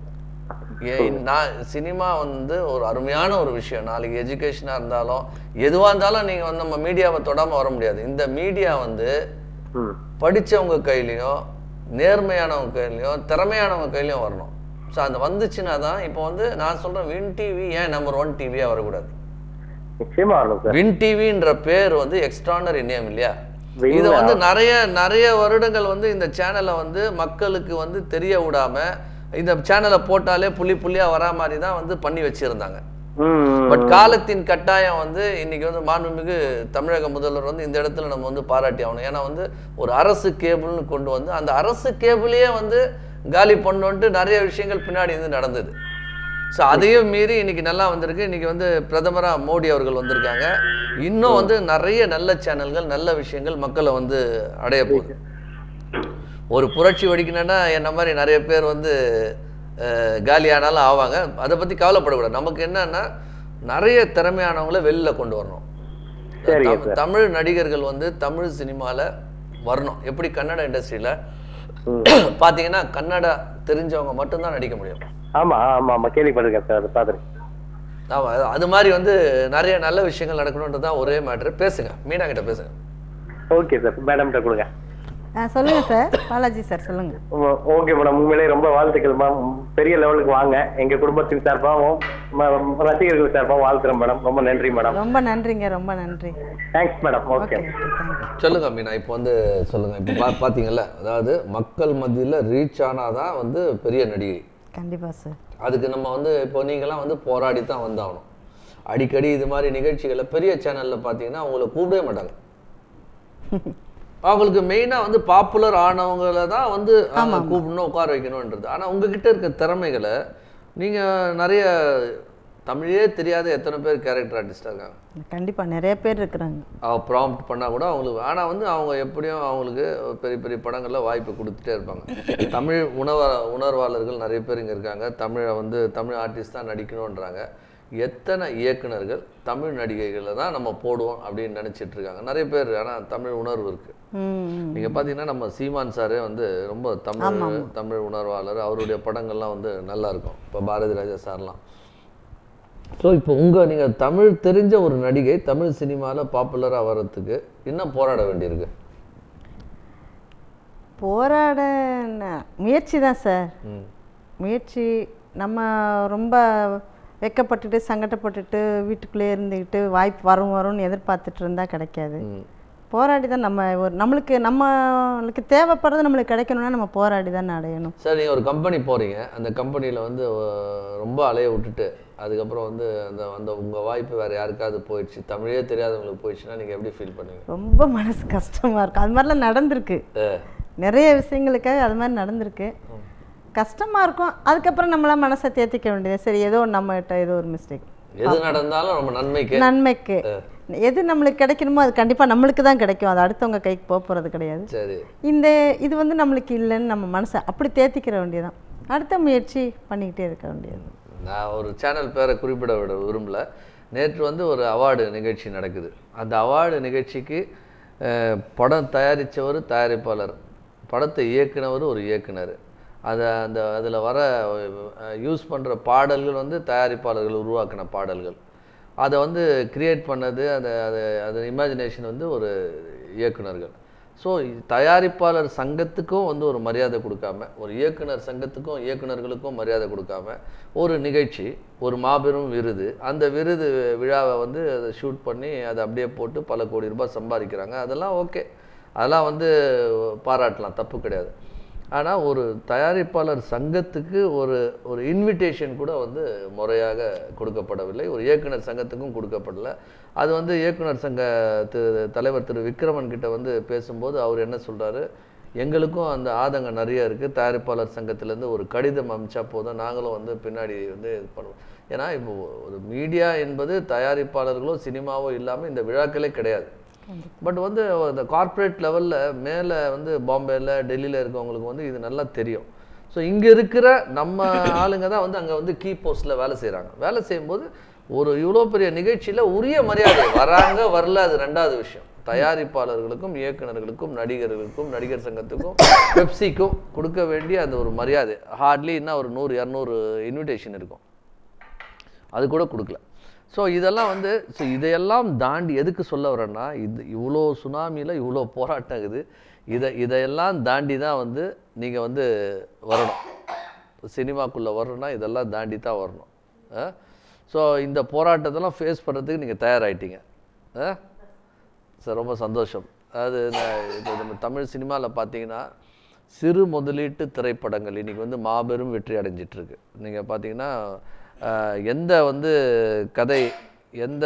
ஏன் நான் சினிமா வந்து ஒரு அருமையான ஒரு விஷயம் நாளைக்கு எஜுகேஷனாக இருந்தாலும் எதுவாக இருந்தாலும் நீங்கள் வந்து நம்ம மீடியாவை தொடாமல் வர முடியாது இந்த மீடியா வந்து ம் படிச்சவங்க கையிலையும் நேர்மையானவங்க கையிலையும் திறமையானவங்க கையிலையும் வரணும் ஸோ அந்த வந்துச்சுன்னா தான் இப்போ வந்து நான் சொல்கிறேன் வின் டிவி ஏன் நம்பர் ஒன் டிவியாக வரக்கூடாது நிச்சயமா வரணும் சார் வின் டிவின்ற பேர் வந்து எக்ஸ்ட்ரானரி நேம் இல்லையா Win இதை வந்து நிறைய நிறைய வருடங்கள் வந்து இந்த சேனலை வந்து மக்களுக்கு வந்து தெரிய விடாம இந்த சேனலை போட்டாலே புள்ளி புள்ளியா வரா மாதிரி தான் வந்து பண்ணி வச்சிருந்தாங்க ம் பட் காலத்தின் கட்டாயம் வந்து இன்னைக்கு வந்து மாண்புமிகு தமிழக முதல்வர் வந்து இந்த இடத்துல நம்ம வந்து பாராட்டி ஆகணும் ஏன்னா வந்து ஒரு அரசு கேபிள்னு கொண்டு வந்து அந்த அரசு கேபிளையே வந்து காலி பண்ணோன்ட்டு நிறைய விஷயங்கள் பின்னாடி வந்து நடந்தது ஸோ அதையும் மீறி இன்னைக்கு நல்லா வந்திருக்கு இன்னைக்கு வந்து பிரதமராக மோடி அவர்கள் வந்திருக்காங்க இன்னும் வந்து நிறைய நல்ல சேனல்கள் நல்ல விஷயங்கள் மக்களை வந்து அடைய போகுது ஒரு புரட்சி வெடிக்கணும்னா என்ன மாதிரி நிறைய பேர் வந்து அஹ், காலியானாலும் ஆவாங்க அதை பற்றி கவலைப்படக்கூடாது நமக்கு என்னன்னா நிறைய திறமையானவங்கள வெளில கொண்டு வரணும் சரிங்க தம்- தமிழ் நடிகர்கள் வந்து தமிழ் சினிமாவில் வரணும் எப்படி கன்னட இண்டஸ்ட்ரியில் பார்த்தீங்கன்னா கன்னடா தெரிஞ்சவங்க மட்டும்தான் நடிக்க முடியும் ஆமா ஆமா ஆமா கேள்விப்பட்டிருக்கேன் சார் அது பாத்திருக்கேன் ஆமா அது- அது மாதிரி வந்து நிறைய நல்ல விஷயங்கள் நடக்கணுன்றது தான் ஒரே மேட்ரு பேசுங்க மீனா கிட்ட பேசுங்க ஓகே சார் மேடம்கிட்ட கொடுங்க ஆ சொல்லுங்கள் சார் பாலாஜி சார் சொல்லுங்கள் ஓகே மேடம் உண்மையிலே ரொம்ப வாழ்த்துக்கள் மேம் பெரிய லெவலுக்கு வாங்க எங்க குடும்பத்தின் சார்பாகவும் ம- ரசிகர்கள் சார்பாகவும் வாழ்த்துறேன் மேடம் ரொம்ப நன்றி மேடம் ரொம்ப நன்றிங்க ரொம்ப நன்றி thanks madam okay okay okay thank you சொல்லுங்க மீனா இப்போ வந்து சொல்லுங்க இப்போ பா பார்த்தீங்கல்ல அதாவது மக்கள் மத்தியில் ரீச் ஆனாதான் வந்து பெரிய நடிகை கண்டிப்பாக சார் அதுக்கு நம்ம வந்து இப்போ நீங்களாம் வந்து போராடி தான் வந்தாகணும் அடிக்கடி இது மாதிரி நிகழ்ச்சிகளை பெரிய சேனலில் பார்த்தீங்கன்னா அவங்கள கூப்பிடவே மாட்டாங்க அவங்களுக்கு மெயினாக வந்து பாப்புலர் ஆனவங்கள தான் வந்து அவங்க கூப்பிடணும் உட்கார வைக்கணுன்றது ஆனால் உங்ககிட்ட இருக்க திறமைகளை நீங்கள் நிறைய தமிழே தெரியாத எத்தனை பேர் கேரக்டர் ஆர்டிஸ்டாக இருக்காங்க கண்டிப்பாக நிறைய பேர் இருக்கிறாங்க அவ ப்ராம்ப்ட் பண்ணால் கூட அவங்களுக்கு ஆனால் வந்து அவங்க எப்படியும் அவங்களுக்கு பெரிய பெரிய படங்களில் வாய்ப்பு கொடுத்துட்டே இருப்பாங்க தமிழ் உணவ உணர்வாளர்கள் நிறைய பேர் இங்கே இருக்காங்க தமிழை வந்து தமிழ் ஆர்டிஸ்ட் தான் நடிக்கணுன்றாங்க எத்தனை இயக்குனர்கள் தமிழ் நடிகைகளை தான் நம்ம போடுவோம் அப்படின்னு நினச்சிட்டு இருக்காங்க நிறைய பேர் ஆனால் தமிழ் உணர்வு இருக்குது ம் நீங்கள் பார்த்தீங்கன்னா நம்ம சீமான் சாரே வந்து ரொம்ப தமிழ் தமிழ் உணர்வாளர் அவருடைய படங்கள்லாம் வந்து நல்லா இருக்கும் இப்போ பாரதி ராஜா சார்லாம் ஸோ இப்போ உங்கள் நீங்கள் தமிழ் தெரிஞ்ச ஒரு நடிகை தமிழ் சினிமாவில் பாப்புலராக வர்றதுக்கு இன்னும் போராட வேண்டியிருக்கு போராட ந- முயற்சி தான் சார் ம் முயற்சி நம்ம ரொம்ப வெக்கப்பட்டுட்டு சங்கடப்பட்டுட்டு வீட்டுக்குள்ளே இருந்துக்கிட்டு வாய்ப்பு வரும் வரும்னு எதிர்பார்த்துட்டு இருந்தால் கிடைக்காது ம். போராடி தான் நம்ம ஒரு நம்மளுக்கு நம்மளுக்கு தேவைப்படுறது நம்மளுக்கு கிடைக்கணும்னா நம்ம போராடி தான் அடையணும் சார் நீங்கள் ஒரு கம்பெனி போகிறீங்க அந்த கம்பெனியில் வந்து அஹ், ரொம்ப அலைய விட்டுட்டு அதுக்கப்புறம் வந்து அந்த அந்த உங்கள் வாய்ப்பு வேறு யாருக்காவது போயிடுச்சு தமிழே தெரியாதவங்களுக்கு போயிடுச்சுன்னா நீங்கள் எப்படி ஃபீல் பண்ணுவீங்க ரொம்ப மனசு கஷ்டமாக இருக்கும் அது மாதிரிலாம் நடந்திருக்கு நிறைய விஷயங்களுக்காக அது மாதிரி நடந்திருக்கு கஷ்டமாக இருக்கும் அதுக்கப்புறம் நம்மளாம் மனசை தேத்திக்க வேண்டியது சரி ஏதோ நம்மகிட்ட ஏதோ ஒரு மிஸ்டேக் எது நடந்தாலும் நம்ம நன்மைக்கு நன்மைக்கு எது நம்மளுக்கு கிடைக்கணுமோ அது கண்டிப்பாக நம்மளுக்கு தான் கிடைக்கும் அது அடுத்தவங்க கைக்கு போக போகிறது கிடையாது சரி இந்த இது வந்து நம்மளுக்கு இல்லைன்னு நம்ம மனசை அப்படி தேத்திக்கிற வேண்டியதான் அடுத்த முயற்சி பண்ணிக்கிட்டே இருக்க வேண்டியது நான் ஒரு சேனல் பேரை குறிப்பிட விட விரும்பல நேற்று வந்து ஒரு அவார்டு நிகழ்ச்சி நடக்குது அந்த அவார்டு நிகழ்ச்சிக்கு அஹ், படம் தயாரித்தவர் தயாரிப்பாளர் படத்தை இயக்குனவர் ஒரு இயக்குனர் அதை அந்த அதில் வர யூஸ் பண்ணுற பாடல்கள் வந்து தயாரிப்பாளர்கள் உருவாக்கின பாடல்கள் அதை வந்து கிரியேட் பண்ணது அந்த அது அது இமேஜினேஷன் வந்து ஒரு இயக்குனர்கள் ஸோ தயாரிப்பாளர் சங்கத்துக்கும் வந்து ஒரு மரியாதை கொடுக்காம ஒரு இயக்குனர் சங்கத்துக்கும் இயக்குனர்களுக்கும் மரியாதை கொடுக்காம ஒரு நிகழ்ச்சி ஒரு மாபெரும் விருது அந்த விருது விழாவை வந்து அதை ஷூட் பண்ணி அதை அப்படியே போட்டு பல கோடி ரூபாய் சம்பாதிக்கிறாங்க அதெல்லாம் ஓகே அதெல்லாம் வந்து பாராட்டலாம் தப்பு கிடையாது ஆனால் ஒரு தயாரிப்பாளர் சங்கத்துக்கு ஒரு ஒரு இன்விடேஷன் கூட வந்து முறையாக கொடுக்கப்படவில்லை ஒரு இயக்குனர் சங்கத்துக்கும் கொடுக்கப்படல அது வந்து இயக்குனர் சங்க திரு தலைவர் திரு விக்ரமன் கிட்ட வந்து பேசும்போது அவர் என்ன சொல்றாரு எங்களுக்கும் அந்த ஆதங்கம் நிறைய இருக்குது தயாரிப்பாளர் சங்கத்திலேருந்து ஒரு கடிதம் அமிச்சா போதும் நாங்களும் வந்து பின்னாடி வந்து இது பண்ணுவோம் ஏன்னா இப்போ ஒரு மீடியா என்பது தயாரிப்பாளர்களோ சினிமாவோ இல்லாமல் இந்த விழாக்களே கிடையாது பட் வந்து இந்த கார்ப்பரேட் லெவலில் மேலே வந்து பாம்பேயில் டெல்லியில் இருக்கவங்களுக்கு வந்து இது நல்லா தெரியும் ஸோ இங்கே இருக்கிற நம்ம ஆளுங்க தான் வந்து அங்கே வந்து கீ போஸ்ட்டில் வேலை செய்கிறாங்க வேலை செய்யும்போது ஒரு இவ்வளோ பெரிய நிகழ்ச்சியில் உரிய மரியாதை வராங்க வரல அது ரெண்டாவது விஷயம் தயாரிப்பாளர்களுக்கும் இயக்குனர்களுக்கும் நடிகர்களுக்கும் நடிகர் சங்கத்துக்கும் பெப்சிக்கும் கொடுக்க வேண்டிய அந்த ஒரு மரியாதை ஹார்ட்லி இன்னும் ஒரு நூறு இரநூறு இன்விடேஷன் இருக்கும் அது கூட கொடுக்கல ஸோ இதெல்லாம் வந்து ஸோ இதையெல்லாம் தாண்டி எதுக்கு சொல்ல வரேன்னா இது இவ்வளோ சுனாமியில் இவ்வளோ போராட்டம் இருக்குது இதை இதையெல்லாம் தாண்டி தான் வந்து நீங்கள் வந்து வரணும் சினிமாக்குள்ளே வரணும்னா இதெல்லாம் தாண்டி தான் வரணும் ஸோ இந்த போராட்டத்தெல்லாம் ஃபேஸ் பண்ணுறதுக்கு நீங்கள் தயாராகிட்டீங்க சார் ரொம்ப சந்தோஷம் அதாவது இந்த- இப்போ நம்ம தமிழ் சினிமாவில் பார்த்தீங்கன்னா சிறு முதலீட்டு திரைப்படங்கள் இன்னைக்கு வந்து மாபெரும் வெற்றி அடைஞ்சிட்டு இருக்கு நீங்கள் பார்த்தீங்கன்னா ஆஹ், எந்த வந்து கதை எந்த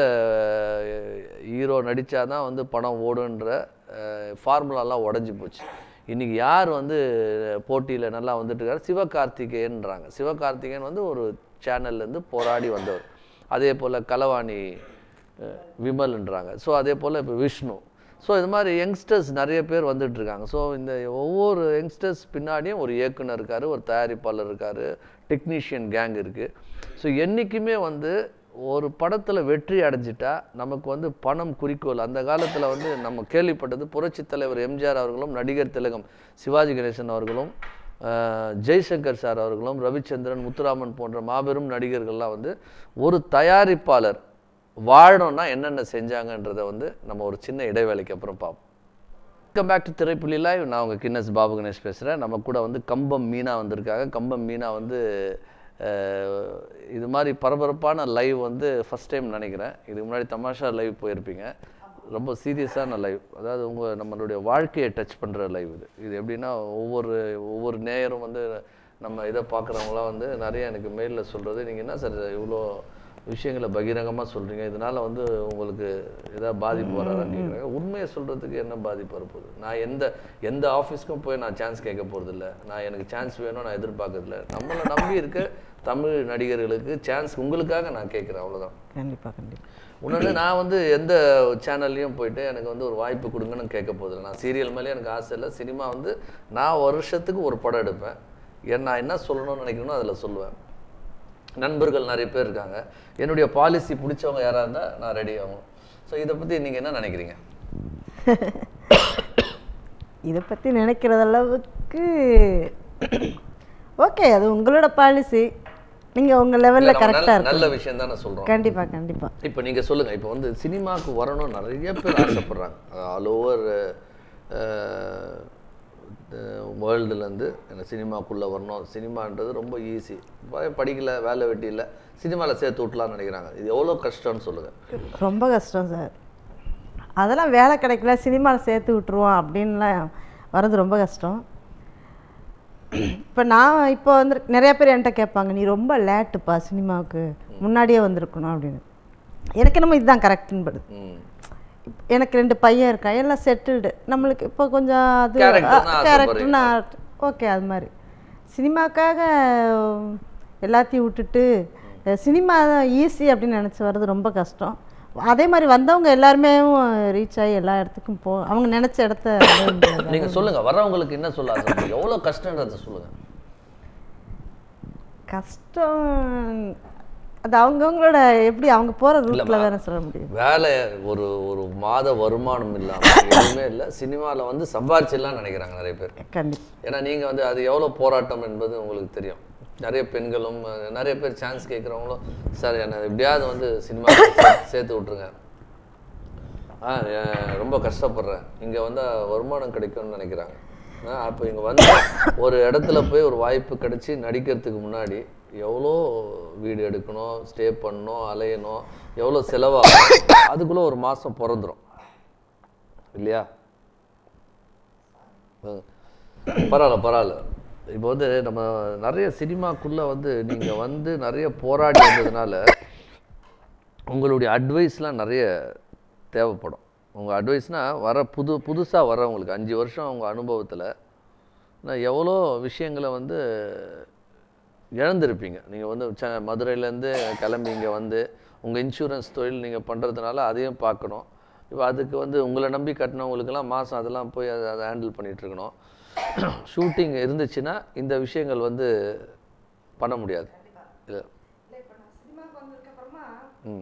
ஹீரோ நடித்தாதான் வந்து படம் ஓடுன்ற ஃபார்முலாலாம் உடஞ்சி போச்சு இன்னைக்கு யார் வந்து போட்டியில் நல்லா வந்துட்டு இருக்காரு சிவகார்த்திகேயன்றாங்க சிவகார்த்திகேயன் வந்து ஒரு சேனல்லேருந்து போராடி வந்தவர் அதே போல் கலவாணி அஹ், விமல்ன்றாங்க ஸோ அதே போல் இப்போ விஷ்ணு ஸோ இது மாதிரி யங்ஸ்டர்ஸ் நிறைய பேர் வந்துட்டு இருக்காங்க ஸோ இந்த ஒவ்வொரு யங்ஸ்டர்ஸ் பின்னாடியும் ஒரு இயக்குனர் இருக்கார் ஒரு தயாரிப்பாளர் இருக்கார் டெக்னீஷியன் கேங் இருக்குது ஸோ என்றைக்குமே வந்து ஒரு படத்தில் வெற்றி அடைஞ்சிட்டா நமக்கு வந்து பணம் குறிக்கோள் அந்த காலத்தில் வந்து நம்ம கேள்விப்பட்டது புரட்சித் தலைவர் எம்ஜிஆர் அவர்களும் நடிகர் திலகம் சிவாஜி கணேசன் அவர்களும் அஹ், ஜெய்சங்கர் சார் அவர்களும் ரவிச்சந்திரன் முத்துராமன் போன்ற மாபெரும் நடிகர்கள்லாம் வந்து ஒரு தயாரிப்பாளர் வாழணும்னா என்னென்ன செஞ்சாங்கன்றதை வந்து நம்ம ஒரு சின்ன இடைவேளைக்கு அப்புறம் பார்ப்போம் welcome back to Thiraipuli live நான் உங்கள் கின்னஸ் பாபு கணேஷ் பேசுகிறேன் நம்ம கூட வந்து கம்பம் மீனா வந்திருக்காங்க கம்பம் மீனா வந்து அஹ், இது மாதிரி பரபரப்பான லைவ் வந்து ஃபஸ்ட் டைம் நினைக்கிறேன் இதுக்கு முன்னாடி தமாஷா லைவ் போயிருப்பீங்க ரொம்ப சீரியஸான லைவ் அதாவது உங்கள் நம்மளுடைய வாழ்க்கையை டச் பண்ணுற லைவ் இது இது எப்படின்னா ஒவ்வொரு ஒவ்வொரு நேயரும் வந்து நம்ம இதை பார்க்குறவங்களாம் வந்து நிறைய எனக்கு மெயிலில் சொல்கிறது நீங்கள் என்ன சார் இவ்வளோ விஷயங்களை பகிரங்கமாக சொல்கிறீங்க இதனால் வந்து உங்களுக்கு ஏதாவது பாதிப்பு வராதான்னு கேட்குறாங்க உண்மையை சொல்கிறதுக்கு என்ன பாதிப்பு வரப்போகுது நான் எந்த எந்த ஆஃபீஸ்க்கும் போய் நான் சான்ஸ் கேட்க போகிறதில்ல நான் எனக்கு சான்ஸ் வேணும் நான் எதிர்பார்க்கறதில்ல நம்மளை நம்பி இருக்க தமிழ் நடிகர்களுக்கு சான்ஸ் உங்களுக்காக நான் கேட்குறேன் அவ்வளவுதான் கண்டிப்பாக கண்டிப்பாக இன்னொன்று நான் வந்து எந்த சேனல்லையும் போயிட்டு எனக்கு வந்து ஒரு வாய்ப்பு கொடுங்கன்னு கேட்க போதில்லை நான் சீரியல் மேலே எனக்கு ஆசை இல்லை சினிமா வந்து நான் வருஷத்துக்கு ஒரு படம் எடுப்பேன் ஏன் நான் என்ன சொல்லணும்னு நினைக்கணும்னோ அதில் சொல்லுவேன் நண்பர்கள் நிறைய பேர் இருக்காங்க என்னுடைய பாலிசி பிடிச்சவங்க யாராக இருந்தால் நான் ரெடி ஆகும் ஸோ இதை பற்றி நீங்கள் என்ன நினைக்கிறீங்க இதை பற்றி நினைக்கிறது அளவுக்கு ஓகே அது உங்களோட பாலிசி நீங்கள் உங்கள் இல்ல, லெவலில் நம்ம கரெக்டாக நல்ல- நல்ல இருக்கும் விஷயம் தான் நான் சொல்கிறோம் கண்டிப்பாக கண்டிப்பாக இப்போ நீங்கள் சொல்லுங்கள் இப்போ வந்து சினிமாவுக்கு வரணும் நிறைய பேர் ஆசைப்படுறாங்க ஆல் ஓவர் வேர்ல்டுலேருந்து எனக்கு சினிமாக்குள்ளே வரணும் சினிமான்றது ரொம்ப ஈஸி படிக்கல வேலை வெட்டி இல்லை சினிமாவில் சேர்த்து விட்டலாம்னு நினைக்கிறாங்க இது எவ்வளோ கஷ்டம்னு சொல்லுங்கள் ரொம்ப கஷ்டம் சார் அதெல்லாம் வேலை கிடைக்கல சினிமாவில் சேர்த்து விட்ருவோம் அப்படின்லாம் வர்றது ரொம்ப கஷ்டம் இப்போ நான் இப்போ வந்து நிறைய பேர் என்கிட்ட கேட்பாங்க நீ ரொம்ப லேட்டுப்பா சினிமாவுக்கு முன்னாடியே வந்திருக்கணும் அப்படின்னு எனக்கு என்னமோ இதுதான் கரெக்டுன்னு படுது ம் எனக்கு ரெண்டு பையன் இருக்கான் எல்லாம் செட்டில்டு நம்மளுக்கு இப்போ கொஞ்சம் அது Character-னா கேரக்டர்னா ஓகே அது மாதிரி சினிமாக்காக எல்லாத்தையும் விட்டுட்டு சினிமா ஈஸி அப்படின்னு நினச்சி வர்றது ரொம்ப கஷ்டம் அதே மாதிரி வந்தவங்க எல்லாருமே ரீச் ஆகி எல்லா இடத்துக்கும் போ அவங்க நினச்ச இடத்த அடைய முடியாது. நீங்கள் சொல்லுங்கள் வர்றவங்களுக்கு என்ன சொல்ல ஆசைப்படுறீங்க எவ்வளோ கஷ்டன்றதை சொல்லுங்கள் கஷ்டம் அது அவங்கவுங்களோட எப்படி அவங்க போகிற ரூட்டில் தானே சொல்ல முடியும் வேலை ஒரு ஒரு மாத வருமானம் இல்லாமல் எதுவுமே இல்லை சினிமாவில் வந்து சம்பாரிச்சிடலாம்னு நினைக்கிறாங்க நிறைய பேர் கண்டிப்பாக ஏன்னா நீங்கள் வந்து அது எவ்வளோ போராட்டம் என்பது உங்களுக்கு தெரியும் நிறைய பெண்களும் அஹ், நிறைய பேர் சான்ஸ் கேட்குறவங்களும் சார் என்னை எப்படியாவது வந்து சினிமா சேர்த்து விட்ருங்க ஆ அஹ், ரொம்ப கஷ்டப்படுறேன் இங்கே வந்தால் வருமானம் கிடைக்கும்னு நினைக்கிறாங்க அப்போ இங்கே வந்து ஒரு இடத்துல போய் ஒரு வாய்ப்பு கிடைச்சி நடிக்கிறதுக்கு முன்னாடி எவ்வளோ வீடு எடுக்கணும் ஸ்டே பண்ணணும் அலையணும் எவ்வளோ செலவாகும் அதுக்குள்ளே ஒரு மாதம் பிறந்துரும் இல்லையா அஹ் பரவாயில்ல பரவாயில்ல இப்போ வந்து நம்ம நிறைய சினிமாக்குள்ளே வந்து நீங்கள் வந்து நிறைய போராடி வந்ததுனால உங்களுடைய அட்வைஸ்லாம் நிறைய தேவைப்படும் உங்கள் அட்வைஸ்னால் வர புது புதுசாக வரவங்களுக்கு அஞ்சு வருஷம் உங்கள் அனுபவத்தில் நான் எவ்வளோ விஷயங்களை வந்து இழந்திருப்பீங்க நீங்கள் வந்து செ மதுரையிலேருந்து கிளம்பி இங்கே வந்து உங்கள் இன்சூரன்ஸ் தொழில் நீங்கள் பண்ணுறதுனால அதையும் பார்க்கணும் இப்போ அதுக்கு வந்து உங்களை நம்பி கட்டினவங்களுக்கெல்லாம் மாதம் அதெல்லாம் போய் அதை அதை ஹேண்டில் பண்ணிகிட்ருக்கணும் ஷூட்டிங் இருந்துச்சுன்னா இந்த விஷயங்கள் வந்து பண்ண முடியாது இல்லை ம்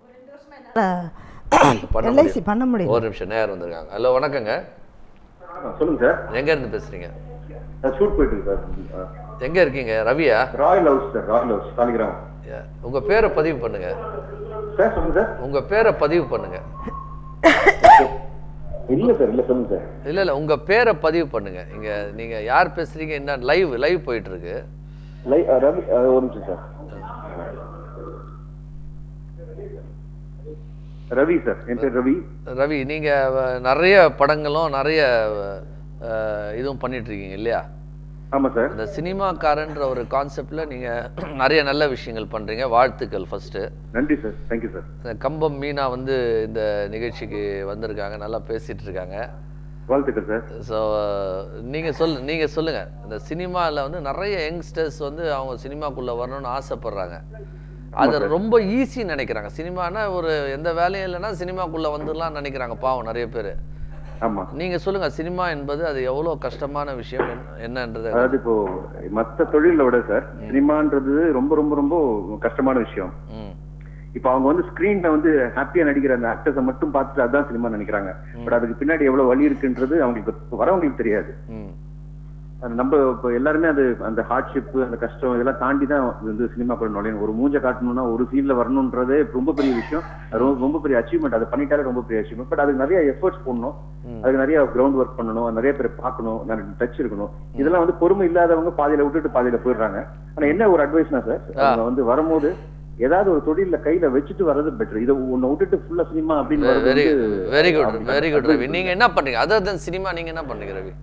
பண்ண எல்ஐசி முடியாது பண்ண முடியும் ஒரு நிமிஷம் நேரம் வந்திருக்காங்க ஹலோ வணக்கங்க சொல்லுங்க சார் எங்கேருந்து பேசுகிறீங்க ஷூட் போயிட்டு இருக்கு சார் எங்கே இருக்கீங்க ரவியா royal house sir royal house Saligramam உங்கள் பேரை பதிவு பண்ணுங்க சார் சொல்லுங்க சார் உங்கள் பேரை பதிவு பண்ணுங்க இல்ல சார் இல்ல சொல்லுங்க சார் இல்லை இல்லை உங்கள் பேரை பதிவு பண்ணுங்க இங்கே நீங்கள் யார் பேசுகிறீங்க என்ன லைவ் லைவ் போயிட்டுருக்கு லை ரவி அஹ், ஒரு நிமிஷம் சார் ரவி சார் என் பேர் ரவி ரவி நீங்கள் நிறைய படங்களும் நிறைய அஹ், இதுவும் பண்ணிட்டு இருக்கீங்க இல்லையா ஆமா சார் இந்த சினிமாக்காரன்ற ஒரு கான்செப்டில் நீங்கள் நிறைய நல்ல விஷயங்கள் பண்ணுறீங்க வாழ்த்துக்கள் ஃபஸ்ட்டு நன்றி சார் தேங்க்யூ சார் இந்த கம்பம் மீனா வந்து இந்த நிகழ்ச்சிக்கு வந்திருக்காங்க நல்லா பேசிகிட்டு இருக்காங்க வாழ்த்துக்கள் சார் ஸோ நீங்கள் சொல் நீங்கள் சொல்லுங்கள் இந்த சினிமாவில் வந்து நிறைய யங்ஸ்டர்ஸ் வந்து அவங்க சினிமாக்குள்ளே வரணும்னு ஆசைப்படுறாங்க அது ரொம்ப ஈஸி நினைக்கிறாங்க சினிமானா ஒரு எந்த வேலையும் இல்லைன்னா சினிமாக்குள்ளே வந்துடலாம் நினைக்கிறாங்க பாவம் நிறைய பேர் ஆமா நீங்கள் சொல்லுங்கள் சினிமா என்பது அது எவ்வளோ கஷ்டமான விஷயம் என்ன- என்னன்றது அதாவது இப்போ மத்த தொழிலை விட சார் சினிமான்றது ரொம்ப ரொம்ப ரொம்ப கஷ்டமான விஷயம் ம் இப்போ அவங்க வந்து ஸ்கிரீன்ல வந்து ஹாப்பியா நடிக்கிற அந்த ஆக்டர்ஸை மட்டும் பார்த்துட்டு அதான் சினிமா நினைக்கிறாங்க பட் அதுக்கு பின்னாடி எவ்வளவு வலி இருக்குன்றது அவங்களுக்கு வரவங்களுக்கு தெரியாது ம் அது நம்ம இப்போ எல்லாருமே அது அந்த ஹார்ட்ஷிப் அந்த கஷ்டம் இதெல்லாம் தாண்டி தான் வந்து சினிமாக்குள்ள நுழையணும் ஒரு மூஞ்ச காட்டணும்னா ஒரு சீன்ல வரணுன்றதே ரொம்ப பெரிய விஷயம் அது ரொம்ப ரொம்ப பெரிய அச்சீவ்மெண்ட் அதை பண்ணிட்டாலே ரொம்ப பெரிய அச்சீவ்மெண்ட் பட் அதுக்கு நிறைய எஃபர்ட்ஸ் போடணும் அதுக்கு நிறைய கிரவுண்ட் ஒர்க் பண்ணணும் நிறைய பேர் பார்க்கணும் நிறைய டச் இருக்கணும் இதெல்லாம் வந்து பொறுமை இல்லாதவங்க பாதியில விட்டுட்டு பாதியில போயிடுறாங்க ஆனா என்ன ஒரு அட்வைஸ்னா சார் அவங்க வந்து வரும்போது ஏதாவது ஒரு தொழில கையில வச்சுட்டு வர்றது பெட்டர் இதை உன்னை விட்டுட்டு ஃபுல்லா சினிமா அப்படின்னு வர்றது வெரி வந்து வெரி குட் அவங்களுக்கு வெரி குட் advice ரவி நீங்கள் என்ன பண்ணுறீங்க அதர் தென் சினிமா நீங்கள் என்ன பண்ணுறீங்க ரவி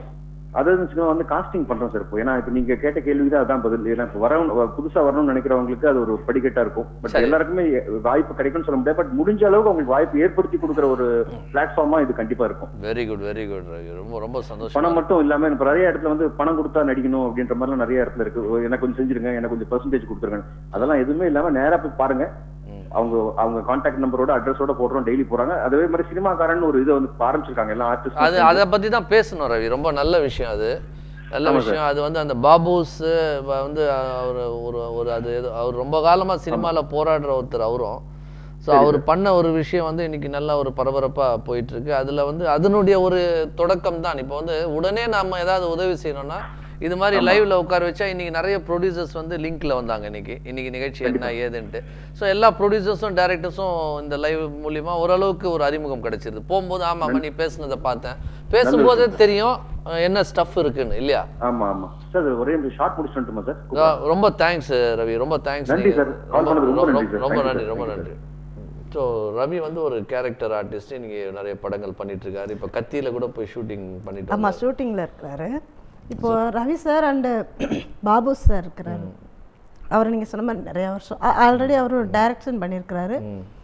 அதாவது சினிமா வந்து காஸ்டிங் பண்றோம் சார் இப்போ ஏன்னா இப்போ நீங்க கேட்ட கேள்விக்கு தான் அதான் பதில் ஏன்னா இப்போ வரவங்க புதுசா வரணும்னு நினைக்கிறவங்களுக்கு அது ஒரு படிக்கட்டா இருக்கும் பட் சரி. எல்லாருக்குமே வாய்ப்பு கிடைக்கும்னு சொல்ல முடியாது பட் முடிஞ்ச அளவுக்கு அவங்களுக்கு வாய்ப்பு ஏற்படுத்தி கொடுக்குற ஒரு பிளாட்ஃபார்மா இது கண்டிப்பா இருக்கும் very good very good Ravi ரொம்ப ரொம்ப சந்தோஷம் பணம் மட்டும் இல்லாம இப்ப நிறைய இடத்துல வந்து பணம் கொடுத்தா நடிக்கணும் அப்படின்ற மாதிரிலாம் நிறைய இடத்துல இருக்கு ஓ, எனக்கு கொஞ்சம் செஞ்சிருங்க எனக்கு கொஞ்சம் பெர்சன்டேஜ் கொடுத்துருங்க அதெல்லாம் எதுவுமே இல்லாம நேரா போய் பாருங்க ம். அவங்க அவங்க கான்டாக்ட் நம்பரோட அட்ரஸோட போடுறோம் டெய்லி போறாங்க அதே மாதிரி சினிமாக்காரன் ஒரு இதை வந்து ஆரம்பிச்சிருக்காங்க எல்லாம் அது ஆர்டிஸ்ட் அதை பற்றி தான் பேசணும் ரவி ரொம்ப நல்ல விஷயம் அது நல்ல ஆமா விஷயம் அது வந்து அந்த பாபுஸ் வந்து அவர் ஒரு ஒரு அது ஏதோ அவர் ரொம்ப காலமாக சினிமாவில் போராடுற ஒருத்தர் அவரும் ஸோ அவர் பண்ண ஒரு விஷயம் வந்து இன்னைக்கு நல்ல ஒரு பரபரப்பாக போயிட்டு இருக்கு அதில் வந்து அதனுடைய ஒரு தொடக்கம் தான் இப்போ வந்து உடனே நம்ம ஏதாவது உதவி செய்யணும்னா இது மாதிரி லைவ்ல உட்கார வச்சா இன்னைக்கு நிறைய ப்ரொடியூசர்ஸ் வந்து லிங்க்ல வந்தாங்க இன்னைக்கு இன்னைக்கு நிகழ்ச்சி என்ன ஏதுன்ட்டு ஸோ எல்லா ப்ரொடியூசர்ஸும் டேரக்டர்ஸும் இந்த லைவ் மூலியமா ஓரளவுக்கு ஒரு அறிமுகம் கிடைச்சிருது போகும்போது ஆமாம் நீ பேசுனதை பார்த்தேன் பேசும்போதே தெரியும் அஹ், என்ன ஸ்டஃப் இருக்குன்னு இல்லையா ஆமா ஆமா சார் ஒரே இந்த ஷார்ட் முடிச்சுட்டுமா சார் ஆ, ரொம்ப தேங்க்ஸ் ரவி ரொம்ப தேங்க்ஸ் நன்றி சார். Call பண்ணதுக்கு ரொம்ப நன்றி சார். ரொம்ப Thank you நன்றி sir. ரொம்ப Thank you நன்றி ஸோ ரவி வந்து ஒரு கேரக்டர் ஆர்டிஸ்ட் இன்னைக்கு நிறைய படங்கள் பண்ணிட்டு இருக்காரு இப்போ கத்தியில கூட போய் ஷூட்டிங் பண்ணிட்டு ஆமாம் ஷூட்டிங்கில் இருக்கிறாரு இப்போ Ravi sir and Babu sir இருக்கிறாரு அவர் நீங்கள் சொன்ன மாதிரி நிறைய வருஷம் ஆல்ரெடி அவர் டைரக்ஷன் பண்ணியிருக்கிறாரு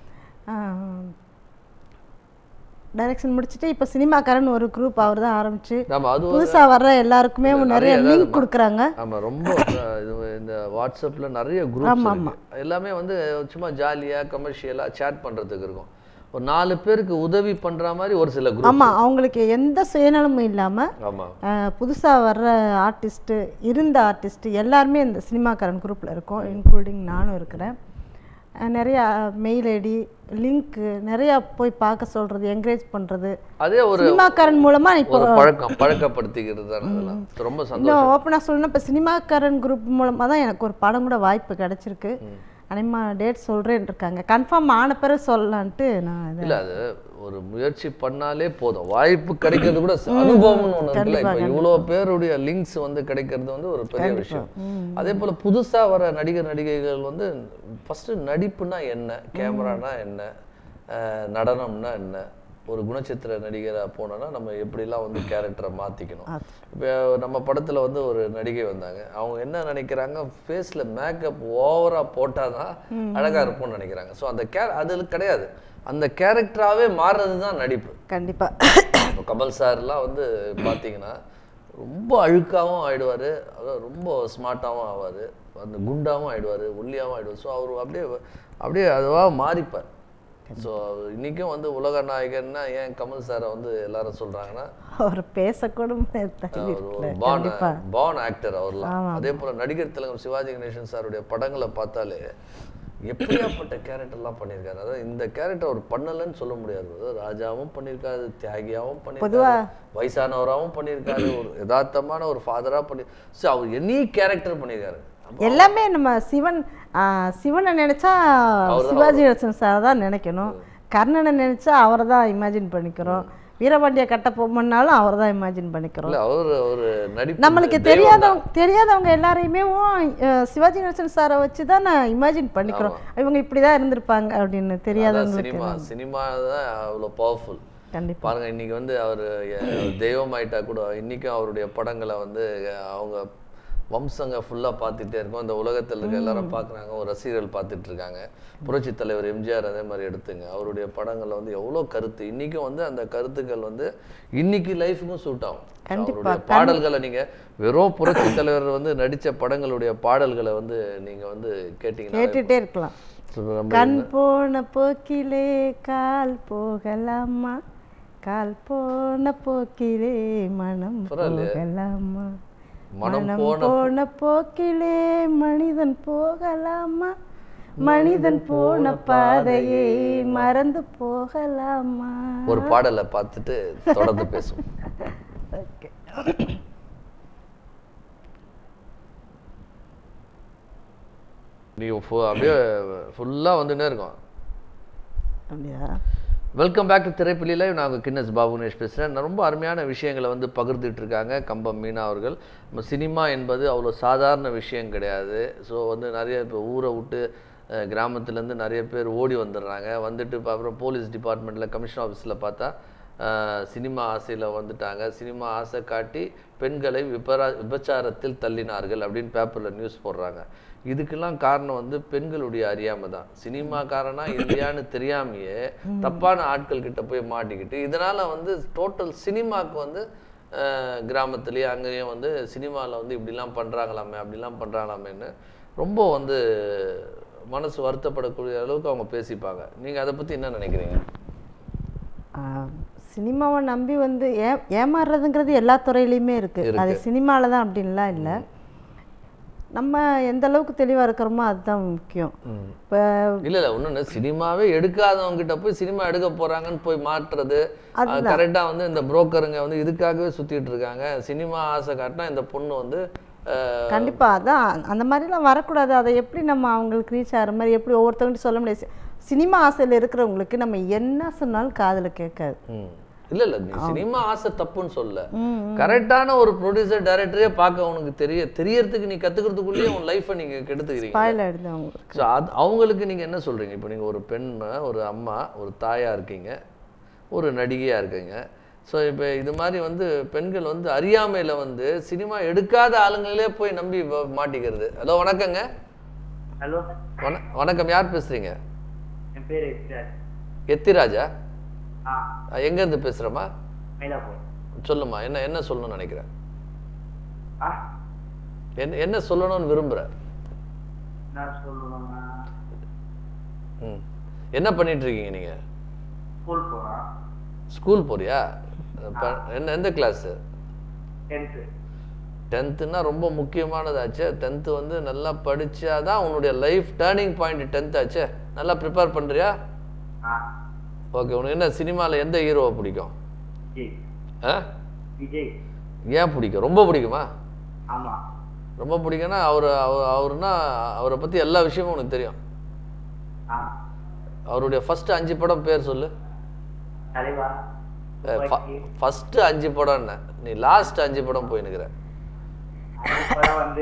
டைரக்ஷன் முடிச்சுட்டு இப்போ சினிமாக்காரன் ஒரு குரூப் அவர் தான் ஆரம்பிச்சு நம்ம அது ஒரு- புதுசாக வர்ற எல்லாருக்குமே இல்ல, நிறைய நிறைய லிங்க் ஏதாவது கொடுக்குறாங்க ஆமா ரொம்ப அஹ், இது இந்த வாட்ஸ்அப்ல நிறைய குரூப்ஸ் இருக்கு எல்லாமே வந்து சும்மா ஜாலியா கமர்ஷியலா சேட் பண்றதுக்கு இருக்கும் ஒரு நாலு பேருக்கு உதவி பண்ற மாதிரி ஒரு சில குரூப் ஆமாம் அவங்களுக்கு எந்த சுயநலமும் இல்லாமல் ஆமா புதுசாக வர்ற ஆர்டிஸ்ட்டு இருந்த ஆர்டிஸ்ட்டு எல்லாருமே இந்த சினிமாக்காரன் குரூப்பில் இருக்கோம் இன்க்ளூடிங் நானும் இருக்கிறேன் அஹ் நிறையா மெயில் ஐடி லிங்க்கு நிறையா போய் பார்க்க சொல்கிறது என்கரேஜ் பண்ணுறது அதே ஒரு சினிமாக்காரன் மூலமாக இப்போ ஒரு பழக்கம் பழக்கப்படுத்திக்கிறது தான் அதெல்லாம் ரொம்ப சந்தோஷம் இன்னும் ஓப்பனாக சொல்லணும் இப்போ சினிமாக்காரன் குரூப் மூலமாக தான் எனக்கு ஒரு படம் கூட வாய்ப்பு கிடச்சிருக்கு அனிமா டேட் சொல்கிறேன்னு இருக்காங்க கன்ஃபார்ம் ஆன பிறகு சொல்லலான்ட்டு நான் இதை இல்ல அது ஒரு முயற்சி பண்ணாலே போதும் வாய்ப்பு கிடைக்கிறது கூட ச- அனுபவம்னு ஒண்ணு இருக்குல்ல இப்போ இவ்வளவு பேருடைய லிங்க்ஸ் வந்து கிடைக்கிறது வந்து ஒரு பெரிய விஷயம் அதே போல புதுசா வர நடிகர் நடிகைகள் வந்து ஃபர்ஸ்ட் நடிப்புனா என்ன கேமரானா என்ன அஹ் நடனம்னா என்ன ஒரு குணச்சித்திர நடிகரா போனோம்னா நம்ம எப்படிலாம் வந்து கேரக்டரை மாத்திக்கணும் இப்போ நம்ம படத்துல வந்து ஒரு நடிகை வந்தாங்க அவங்க என்ன நினைக்கிறாங்க ஃபேஸ்ல மேக்கப் ஓவரா போட்டாதான் அழகா இருக்கும்னு நினைக்கிறாங்க ஸோ அந்த கே அது கிடையாது அந்த கேரக்டராகவே மாறுறது தான் நடிப்பு கண்டிப்பாக இப்போ கமல் சார்லாம் வந்து பார்த்தீங்கன்னா ரொம்ப அழுக்காவும் ஆயிடுவாரு அதாவது ரொம்ப ஸ்மார்ட்டாகவும் ஆவார் அந்த குண்டாவும் ஆயிடுவார் ஒல்லியாகவும் ஆயிடுவார் ஸோ அவர் அப்படியே அப்படியே அதுவாக மாறிப்பார் ஸோ இன்னைக்கும் வந்து உலக நாயகன்னா ஏன் கமல் சாரை வந்து எல்லாரும் சொல்றாங்கன்னா அவர் பேசக்கூட தள்ளி அவர் ஒரு இருக்கல பான் கண்டிப்பா பான் ஆக்டர் அவர்லாம் அதே போல நடிகர் திலகம் சிவாஜி கணேசன் சாருடைய படங்களை பார்த்தாலே எப்படியாப்பட்ட கேரக்டர்லாம் பண்ணியிருக்காரு அதாவது இந்த கேரக்டர் அவர் பண்ணலன்னு சொல்ல முடியாது அதாவது ராஜாவும் பண்ணியிருக்காரு தியாகியாவும் பண்ணியிருக்காரு வயசானவராகவும் பண்ணியிருக்காரு ஒரு யதார்த்தமான ஒரு ஃபாதரா பண்ணி ஸோ அவர் எனி கேரக்டர் பண்ணியிருக்காரு எல்லாமே நம்ம சிவன் ஆ, சிவனை நினைச்சா சிவாஜி கணேசன் சார் தான் நினைக்கணும் கர்ணனை நினைச்சா அவரை தான் இமேஜின் பண்ணிக்கிறோம் வீரபாண்டிய கட்ட போமன்னாலும் அவரை தான் இமேஜின் பண்ணிக்கிறோம் இல்ல அவர் ஒரு நடிப்பு நம்மளுக்கு தெய்வம் தான். தெரியாதவங்க தெரியாதவங்க எல்லாரையுமே அஹ், சிவாஜி கணேசன் சாரை வச்சு தான் நான் இமேஜின் பண்ணிக்கிறோம் இவங்க இப்படி தான் இருந்திருப்பாங்க அப்படின்னு அதான் தெரியாதவங்களுக்கு சினிமா சினிமா தான் அவ்வளோ பவர்ஃபுல் கண்டிப்பா பாருங்க இன்னைக்கு வந்து அவர் தெய்வம் ஆயிட்டா கூட இன்னைக்கும் அவருடைய படங்களை வந்து அஹ், அவங்க வம்சங்க ஃபுல்லா பார்த்துட்டே இருக்கோம் இந்த உலகத்துல இருக்க எல்லாரும் பார்க்குறாங்க ஒரு ரசிகர்கள் பார்த்துட்டு இருக்காங்க புரட்சி தலைவர் எம்ஜிஆர் அதே மாதிரி எடுத்துங்க அவருடைய படங்கள்ல வந்து எவ்வளோ கருத்து இன்னைக்கும் வந்து அந்த கருத்துக்கள் வந்து இன்னைக்கு லைஃபுக்கும் சூட் ஆகும் So, கண்டிப்பா, அவருடைய பாடல்களை நீங்க வெறும் புரட்சி தலைவர் வந்து நடிச்ச படங்களுடைய பாடல்களை வந்து நீங்க வந்து கேட்டீங்கன்னா கேட்டுட்டே இருக்கலாம் So, நம்ம கண் போன போக்கிலே கால் போகலாமா கால் போன போக்கிலே மனம் பரவாயில்லையே. போகலாமா மனம் மனம் போன போன போக்கிலே மனிதன் போகலாமா மனிதன் போன பாதையை மறந்து போகலாமா ஒரு பாடலை பார்த்துட்டு தொடர்ந்து பேசுவோம் ஓகே நீ ஃபு- அப்படியே ஃபுல்லாக வந்துன்னே இருக்கும் அப்படியா வெல்கம் பேக் டு திரைப்பள்ளியில் நான் உங்கள் கின்னஸ் பாபுனேஷ் பேசுகிறேன் நான் ரொம்ப அருமையான விஷயங்களை வந்து பகிர்ந்துட்டு இருக்காங்க கம்பம் மீனா அவர்கள் நம்ம சினிமா என்பது அவ்வளோ சாதாரண விஷயம் கிடையாது ஸோ வந்து நிறைய இப்போ ஊரை விட்டு அஹ், கிராமத்துலேருந்து நிறைய பேர் ஓடி வந்துடுறாங்க வந்துட்டு இப்ப அப்புறம் போலீஸ் டிபார்ட்மெண்ட்டில் கமிஷன் ஆஃபீஸில் பார்த்தா அஹ், சினிமா ஆசையில் வந்துட்டாங்க சினிமா ஆசை காட்டி பெண்களை விபரா விபச்சாரத்தில் தள்ளினார்கள் அப்படின்னு பேப்பரில் நியூஸ் போடுறாங்க இதுக்கெல்லாம் காரணம் வந்து பெண்களுடைய அறியாமை தான் சினிமாக்காரனா இல்லையான்னு தெரியாமையே தப்பான ஆட்கள் கிட்ட போய் மாட்டிக்கிட்டு இதனால வந்து டோட்டல் சினிமாக்கு வந்து அஹ், கிராமத்துலயே அங்கேயும் வந்து சினிமாவில் வந்து இப்படிலாம் பண்றாங்களாமே அப்படிலாம் பண்றாங்களாமேன்னு ரொம்ப வந்து மனசு வருத்தப்படக்கூடிய அளவுக்கு அவங்க பேசிப்பாங்க நீங்க அதை பத்தி என்ன நினைக்கிறீங்க ஆஹ் சினிமாவை நம்பி வந்து ஏ ஏமாறுறதுங்கிறது எல்லா துறையிலையுமே இருக்கு அது சினிமாவில் தான் அப்படின்லாம் இல்லை நம்ம எந்த அளவுக்கு தெளிவாக இருக்கிறோமோ அதுதான் முக்கியம் இப்போ இல்ல இல்ல ஒண்ணு சினிமாவே எடுக்காதவங்க கிட்ட போய் சினிமா எடுக்க போறாங்கன்னு போய் மாட்டுறது அதுதான். கரெக்டா வந்து இந்த புரோக்கருங்க வந்து இதுக்காகவே சுத்திட்டு இருக்காங்க சினிமா ஆசை காட்டினா இந்த பொண்ணு வந்து அஹ், கண்டிப்பாக அதான் அந்த மாதிரிலாம் வரக்கூடாது அதை எப்படி நம்ம அவங்களுக்கு ரீச் ஆகிற மாதிரி எப்படி ஒவ்வொருத்தவங்கள்ட்ட சொல்ல முடியாது சினிமா ஆசையில் இருக்கிறவங்களுக்கு நம்ம என்ன சொன்னாலும் காதில் கேட்காது ம். இல்ல இல்ல நீ சினிமா ஆசை தப்புன்னு சொல்ல கரெக்டான ஒரு ப்ரொடியூசர் டைரக்டரே பார்க்க உனக்கு தெரிய தெரியறதுக்கு நீ கத்துக்கிறதுக்குள்ளேயே உன் லைஃபை நீங்க கெடுத்துக்கிறீங்க ஸ்பாயில் ஆகிடுது அவங்களுக்கு ஸோ அது அவங்களுக்கு நீங்கள் என்ன சொல்கிறீங்க இப்போ நீங்கள் ஒரு பெண் ஒரு அம்மா ஒரு தாயாக இருக்கீங்க ஒரு நடிகையாக இருக்கீங்க ஸோ இப்போ இது மாதிரி வந்து பெண்கள் வந்து அறியாமையில் வந்து சினிமா எடுக்காத ஆளுங்களே போய் நம்பி வ- மாட்டிக்கிறது ஹலோ வணக்கங்க ஹலோ வண வணக்கம் யார் பேசுகிறீங்க என் பேர் எக்ஸ்ராஜ் எத்திராஜா ஆ அஹ் எங்கேருந்து பேசுகிறேம்மா மயிலாப்பூர் சொல்லுமா என்ன என்ன சொல்லணும்னு நினைக்கிறேன் ஆ என்ன என்ன சொல்லணும்னு விரும்புகிற என்ன சொல்லணும்னா ம் என்ன பண்ணிட்டு இருக்கீங்க நீங்கள் ஸ்கூல் போகிறான் ஸ்கூல் போறியா ப- என்ன எந்த கிளாஸு டென்த்து டென்த்துனா ரொம்ப முக்கியமானதாச்சு டென்த்து வந்து நல்லா படிச்சாதான் உன்னுடைய லைஃப் டேர்னிங் பாயிண்ட் டென்த் ஆச்சே நல்லா ப்ரிப்பேர் பண்ணுறியா ஆ ஓகே உனக்கு என்ன சினிமாவில் எந்த ஹீரோவை பிடிக்கும் விஜய் ஆ விஜய் ஏன் பிடிக்கும் ரொம்ப பிடிக்குமா ஆமாம் ரொம்ப பிடிக்கும்னா அவர் அவர் அவருனா அவரை பற்றி எல்லா விஷயமும் உனக்கு தெரியும் ஆ அவருடைய ஃபர்ஸ்ட் அஞ்சு படம் பேர் சொல்லு தலைவா ஃபஸ்ட்டு அஞ்சு படம் என்ன நீ லாஸ்ட் அஞ்சு படம் போயினுக்கிற படம் வந்து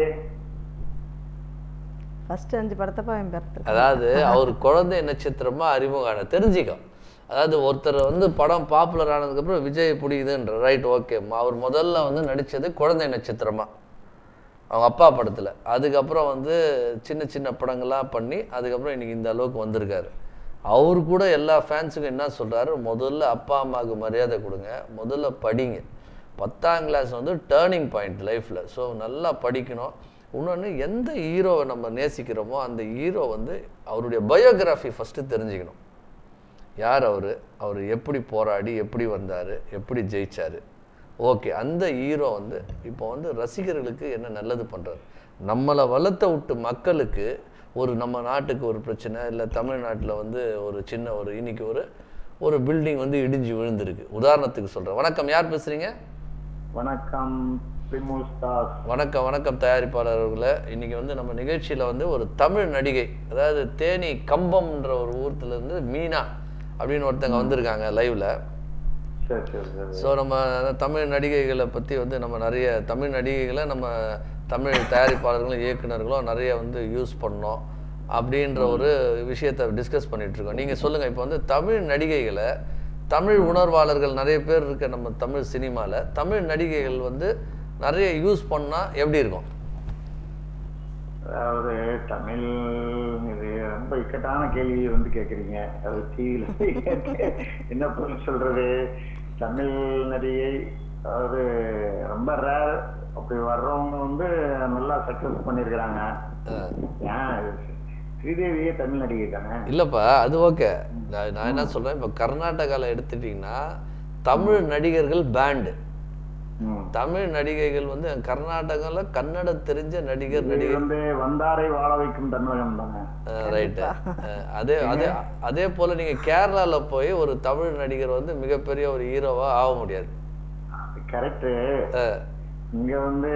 ஃபஸ்ட்டு அஞ்சு படத்தப்ப அவன் பிறத்து அதாவது அவர் குழந்தை நட்சத்திரமா அறிமுகம் தெரிஞ்சிக்கும் அதாவது ஒருத்தர் வந்து படம் பாப்புலர் ஆனதுக்கப்புறம் விஜய் பிடிக்குதுன்ற ரைட் ஓகே அவர் முதல்ல வந்து நடிச்சது குழந்தை நட்சத்திரமா அவங்க அப்பா படத்துல அதுக்கப்புறம் வந்து சின்ன சின்ன படங்கள்லாம் பண்ணி அதுக்கப்புறம் இன்னைக்கு இந்த அளவுக்கு வந்திருக்காரு அவர் கூட எல்லா ஃபேன்ஸுக்கும் என்ன சொல்றாரு முதல்ல அப்பா அம்மாவுக்கு மரியாதை கொடுங்க முதல்ல படிங்க பத்தாம் கிளாஸ் வந்து டேர்னிங் பாயிண்ட் லைஃப்ல ஸோ நல்லா படிக்கணும் இன்னொன்று எந்த ஹீரோவை நம்ம நேசிக்கிறோமோ அந்த ஹீரோ வந்து அவருடைய பயோகிராஃபி ஃபஸ்ட்டு தெரிஞ்சுக்கணும் யார் அவர் அவர் எப்படி போராடி எப்படி வந்தார் எப்படி ஜெயிச்சாரு ஓகே அந்த ஹீரோ வந்து இப்போ வந்து ரசிகர்களுக்கு என்ன நல்லது பண்ணுறாரு நம்மளை வளர்த்த விட்டு மக்களுக்கு ஒரு நம்ம நாட்டுக்கு ஒரு பிரச்சனை இல்லை தமிழ்நாட்டில் வந்து ஒரு சின்ன ஒரு இன்னைக்கு ஒரு ஒரு பில்டிங் வந்து இடிஞ்சு விழுந்திருக்கு உதாரணத்துக்கு சொல்கிறேன் வணக்கம் யார் பேசுகிறீங்க வணக்கம் பிரிமோஸ் தாஸ் வணக்கம் வணக்கம் தயாரிப்பாளர்களே இன்னைக்கு வந்து நம்ம நிகழ்ச்சியில் வந்து ஒரு தமிழ் நடிகை அதாவது தேனி கம்பம்ன்ற ஒரு ஊர்த்துல இருந்து மீனா அப்படின்னு ஒருத்தங்க வந்திருக்காங்க லைவ்ல சரி சரி சரி ஸோ நம்ம தமிழ் நடிகைகளை பற்றி வந்து நம்ம நிறைய தமிழ் நடிகைகளை நம்ம தமிழ் தயாரிப்பாளர்களும் இயக்குனர்களும் நிறைய வந்து யூஸ் பண்ணோம் அப்படின்ற ஒரு விஷயத்தை டிஸ்கஸ் பண்ணிட்டு இருக்கோம் நீங்கள் சொல்லுங்கள் இப்போ வந்து தமிழ் நடிகைகளை தமிழ் உணர்வாளர்கள் நிறைய பேர் இருக்க நம்ம தமிழ் சினிமாவில் தமிழ் நடிகைகள் வந்து நிறைய யூஸ் பண்ணால் எப்படி இருக்கும் அதாவது தமிழ் இது ரொம்ப இக்கட்டான கேள்வியை வந்து கேக்குறீங்க அது டிவியில என்ன பொருள் சொல்றது தமிழ் நடிகை அதாவது ரொம்ப ரேர் அப்படி வர்றவங்க வந்து நல்லா சக்சஸ் பண்ணியிருக்கிறாங்க ஏன் ஸ்ரீதேவியே தமிழ் நடிகை தானே இல்லைப்பா அது ஓகே நான் நான் என்ன சொல்கிறேன் இப்போ கர்நாடகாவில் எடுத்துட்டிங்கன்னா தமிழ் நடிகர்கள் பேண்டு ம். தமிழ் நடிகைகள் வந்து கர்நாடகாவில் கன்னட தெரிஞ்ச நடிகர் இது நடிகை வந்து வந்தாரை வாழ வைக்கும் தமிழகம் தானே ரைட்டு அதே அதே அதே போல் நீங்கள் கேரளாவில் போய் ஒரு தமிழ் நடிகர் வந்து மிகப்பெரிய ஒரு ஹீரோவாக ஆக முடியாது கரெக்டு அஹ், இங்க வந்து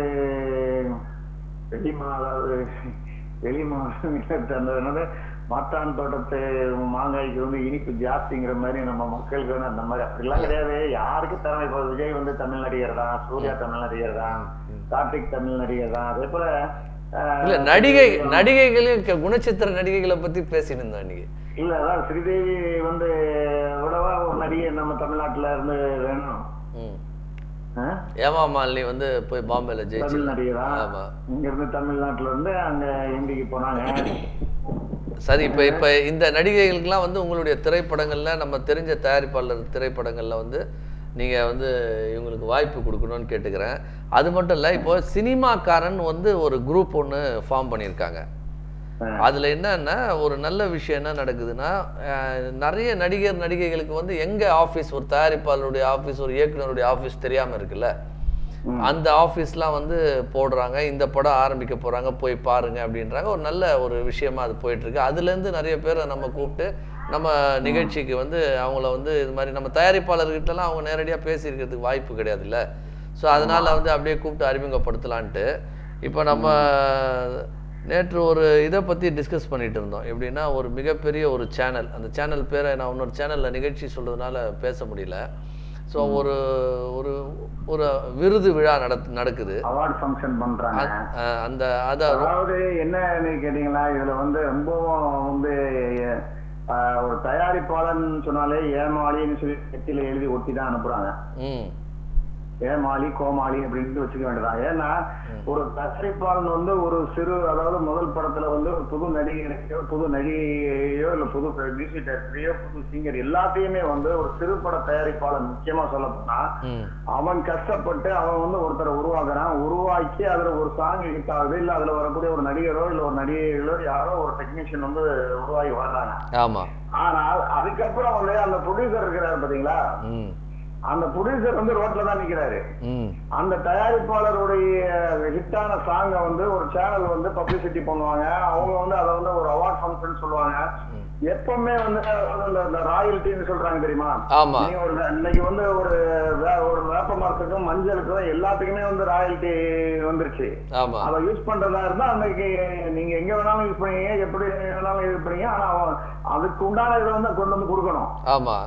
வெளிமா அதாவது வெளி மாநிலத்தை அந்த என்னது மாட்டான் தோட்டத்து மாங்காய்க்கு வந்து இனிப்பு ஜாஸ்திங்கிற மாதிரி நம்ம மக்களுக்கு வந்து அந்த மாதிரி அப்படிலாம் கிடையாது யாருக்கு திறமை இப்போ விஜய் வந்து தமிழ் நடிகர் தான் சூர்யா தமிழ் நடிகர் தான் கார்த்திக் தமிழ் நடிகர் தான் அதே போல ஆஹ், இல்ல நடிகை நடிகைகளையும் க- குணச்சித்திர நடிகைகளை பத்தி பேசிட்டு இருந்தோம் இன்னைக்கு இல்ல அதான் ஸ்ரீதேவி வந்து விடவா ஒரு நடிகை நம்ம தமிழ்நாட்டுல இருந்து வேணும் ம். ஆ? ஏமா மாலினி வந்து போய் பாம்பேல ஜெயிச்சு தமிழ் நடிகரா ஆமா இங்க இருந்து தமிழ்நாட்டுல இருந்து அங்க ஹிந்திக்கு போனாங்க சரி இப்ப இப்ப இந்த நடிகைகளுக்கெல்லாம் வந்து உங்களுடைய திரைப்படங்கள்ல நம்ம தெரிஞ்ச தயாரிப்பாளர் திரைப்படங்கள்ல வந்து நீங்க வந்து இவங்களுக்கு வாய்ப்பு கொடுக்கணும்னு கேட்டுக்கிறேன் அது மட்டும் இல்ல இப்போ சினிமாக்காரன் வந்து ஒரு குரூப் ஒன்று ஃபார்ம் பண்ணியிருக்காங்க அதுல என்னன்னா ஒரு நல்ல விஷயம் என்ன நடக்குதுன்னா அஹ், நிறைய நடிகர் நடிகைகளுக்கு வந்து எங்க ஆபீஸ் ஒரு தயாரிப்பாளருடைய ஆபீஸ் ஒரு இயக்குனருடைய ஆபீஸ் தெரியாம இருக்குல்ல அந்த ஆஃபீஸ்லாம் வந்து போடுறாங்க இந்த படம் ஆரம்பிக்க போறாங்க போய் பாருங்க அப்படின்றாங்க ஒரு நல்ல ஒரு விஷயமா அது போயிட்டு இருக்கு அதுலேருந்து நிறைய பேரை நம்ம கூப்பிட்டு நம்ம நிகழ்ச்சிக்கு வந்து அவங்கள வந்து இது மாதிரி நம்ம தயாரிப்பாளர்கிட்டலாம் அவங்க நேரடியாக பேசியிருக்கிறதுக்கு வாய்ப்பு கிடையாதுல்ல ஸோ அதனால வந்து அப்படியே கூப்பிட்டு அறிமுகப்படுத்தலான்ட்டு இப்போ நம்ம நேற்று ஒரு இதை பற்றி டிஸ்கஸ் பண்ணிட்டு இருந்தோம் எப்படின்னா ஒரு மிகப்பெரிய ஒரு சேனல் அந்த சேனல் பேரை நான் இன்னொரு சேனலில் நிகழ்ச்சி சொல்றதுனால பேச முடியல ஸோ ஒரு ஒரு ஒரு விருது விழா நட நடக்குது அவார்ட் ஃபங்க்ஷன் பண்றாங்க அஹ் அந்த அதை அதாவது என்னன்னு கேட்டீங்களா இதுல வந்து ரொம்பவும் வந்து ஆஹ், ஒரு தயாரிப்பாளர்னு சொன்னாலே ஏமாளின்னு சொல்லி நெத்தியில எழுதி ஒட்டி தான் அனுப்புறாங்க ம் ஏமாளி கோமாளி அப்படின்ட்டு வச்சுக்க வேண்டியதான் ஏன்னா ஒரு தயாரிப்பாளன் வந்து ஒரு சிறு அதாவது முதல் படத்துல வந்து ஒரு புது நடிகரையோ புது நடிகையோ இல்ல புது மியூசிக் டைரக்டரையோ புது சிங்கர் எல்லாத்தையுமே வந்து ஒரு சிறு பட தயாரிப்பாளன் முக்கியமா சொல்ல போனா ம் அவன் கஷ்டப்பட்டு அவன் வந்து ஒருத்தரை உருவாக்குறான் உருவாக்கி அதுல ஒரு சாங் ஹிட் ஆகுது இல்ல அதுல வரக்கூடிய ஒரு நடிகரோ இல்ல ஒரு நடிகைகளோ யாரோ ஒரு டெக்னீஷியன் வந்து உருவாகி வர்றாங்க ஆமா ஆனால் அதுக்கப்புறம் வந்து அந்த ப்ரொடியூசர் இருக்கிறாரு பாத்தீங்களா ம் அந்த ப்ரொடியூசர் வந்து ரோட்ல தான் நிக்கிறாரு ம் அந்த தயாரிப்பாளருடைய ஹிட்டான சாங்கை வந்து ஒரு சேனல் வந்து பப்ளிசிட்டி பண்ணுவாங்க அவங்க வந்து அதை வந்து ஒரு அவார்ட் ஃபங்க்ஷன் சொல்லுவாங்க எப்பவுமே வந்து அந்த- அந்த ராயல்ட்டின்னு சொல்றாங்க தெரியுமா ஆமா நீங்க ஒரு இன்னைக்கு வந்து ஒரு வே- ஒரு வேப்ப மரத்துக்கும் மஞ்சளுக்கும் எல்லாத்துக்குமே வந்து ராயல்ட்டி வந்துருச்சு ஆமா அதை யூஸ் பண்றதா இருந்தா அன்னைக்கு நீங்க எங்க வேணாலும் யூஸ் பண்ணீங்க எப்படி வேணாலும் யூஸ் பண்ணீங்க ஆனா அவன் அதுக்கு உண்டான இதை வந்து கொண்டு வந்து கொடுக்கணும் ஆமா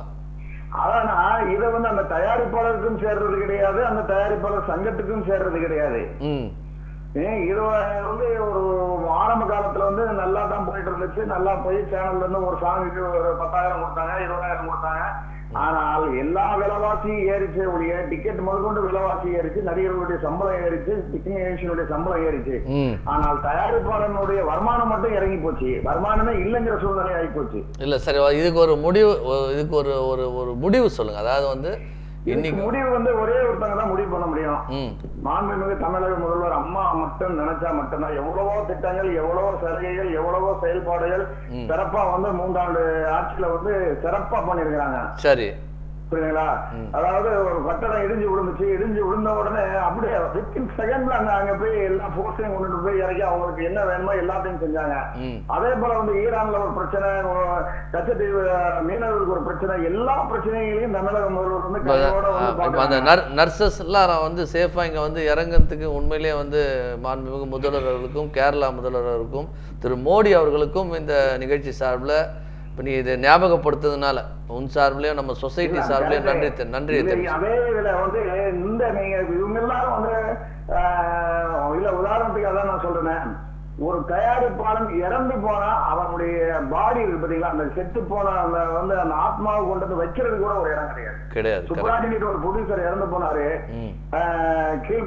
ஆனா இதை வந்து அந்த தயாரிப்பாளருக்கும் சேர்றது கிடையாது அந்த தயாரிப்பாளர் சங்கத்துக்கும் சேர்றது கிடையாது ம் ஏன் இது வந்து ஒரு ஆரம்ப காலத்துல வந்து நல்லா தான் போயிட்டு இருந்துச்சு நல்லா போய் சேனல்ல இருந்து ஒரு சாங்குக்கு ஒரு பத்தாயிரம் கொடுத்தாங்க இருபதாயிரம் கொடுத்தாங்க ஆனால் எல்லா விலைவாசியும் ஏறிச்சு ஒழிய டிக்கெட் முதற்கொண்டு விலைவாசி ஏறிச்சு நடிகர்களுடைய சம்பளம் ஏறிச்சு டெக்னீஷியனுடைய சம்பளம் ஏறிச்சு ம் ஆனால் தயாரிப்பாளனுடைய வருமானம் மட்டும் இறங்கி போச்சு வருமானமே இல்லைங்கிற சூழ்நிலை ஆகி போச்சு இல்ல சரி இதுக்கு ஒரு முடிவு ஒரு- இதுக்கு ஒரு ஒரு ஒரு முடிவு சொல்லுங்க அதாவது வந்து இதுக்கு இன்னைக்கு முடிவு வந்து ஒரே ஒருத்தங்க தான் முடிவு பண்ண முடியும் ம் மாண்புமிகு தமிழக முதல்வர் அம்மா மட்டும் நினைச்சா மட்டும்தான் எவ்வளவோ திட்டங்கள் எவ்வளவோ சலுகைகள் எவ்வளவோ செயல்பாடுகள் ம். சிறப்பா வந்து மூன்றாண்டு ஆட்சியில வந்து சிறப்பா பண்ணிருக்கிறாங்க சரி புரியுதுங்களா அதாவது ஒரு கட்டடம் இடிஞ்சு விழுந்துச்சு இடிஞ்சு விழுந்த உடனே அப்படியே பிப்டீன் செகண்ட்ல அங்க அங்க போய் எல்லா போர்ஸையும் கொண்டுட்டு போய் இறக்கி அவங்களுக்கு என்ன வேணுமோ எல்லாத்தையும் செஞ்சாங்க ம் அதே போல வந்து ஈரான்ல ஒரு பிரச்சனை ஒ- கச்சத்தீவு மீனவர்களுக்கு ஒரு பிரச்சனை எல்லா பிரச்சனைகளையும் தமிழக முதல்வர் வந்து இப்போ கையோட வந்து இப்போ அந்த பாக்குறாங்க. நர் நர்சஸ்லாம் வந்து சேஃபாக இங்கே வந்து இறங்குறதுக்கு உண்மையிலேயே வந்து மாண்புமிகு முதல்வர் அவர்களுக்கும் கேரளா முதல்வர் அவர்களுக்கும் திரு மோடி அவர்களுக்கும் இந்த நிகழ்ச்சி சார்பில் இப்போ நீ இதை ஞாபகப்படுத்துறதுனால உன் சார்பிலையும் நம்ம சொசைட்டி சார்பிலையும் நன்றி தெ- நன்றியை இல்ல, தெரிவிச்சு அதே இதுல வந்து இந்த நீங்க இவங்க எல்லாரும் வந்து ஆஹ், இல்ல உதாரணத்துக்கு அதான் நான் சொல்றேன் ஒரு தயாரிப்பாளன் இறந்து போனா அவனுடைய பாடி இருக்கு பாத்தீங்களா அந்த செத்து போன அந்த வந்து அந்த ஆத்மாவை கொண்டு வந்து வைக்கிறது கூட ஒரு இடம் கிடையாது கிடையாது கரெக்ட் சுப்ராட்டினிட்டு ஒரு ப்ரொடியூசர் இறந்து போனாரு ம் ஆஹ், கீழ்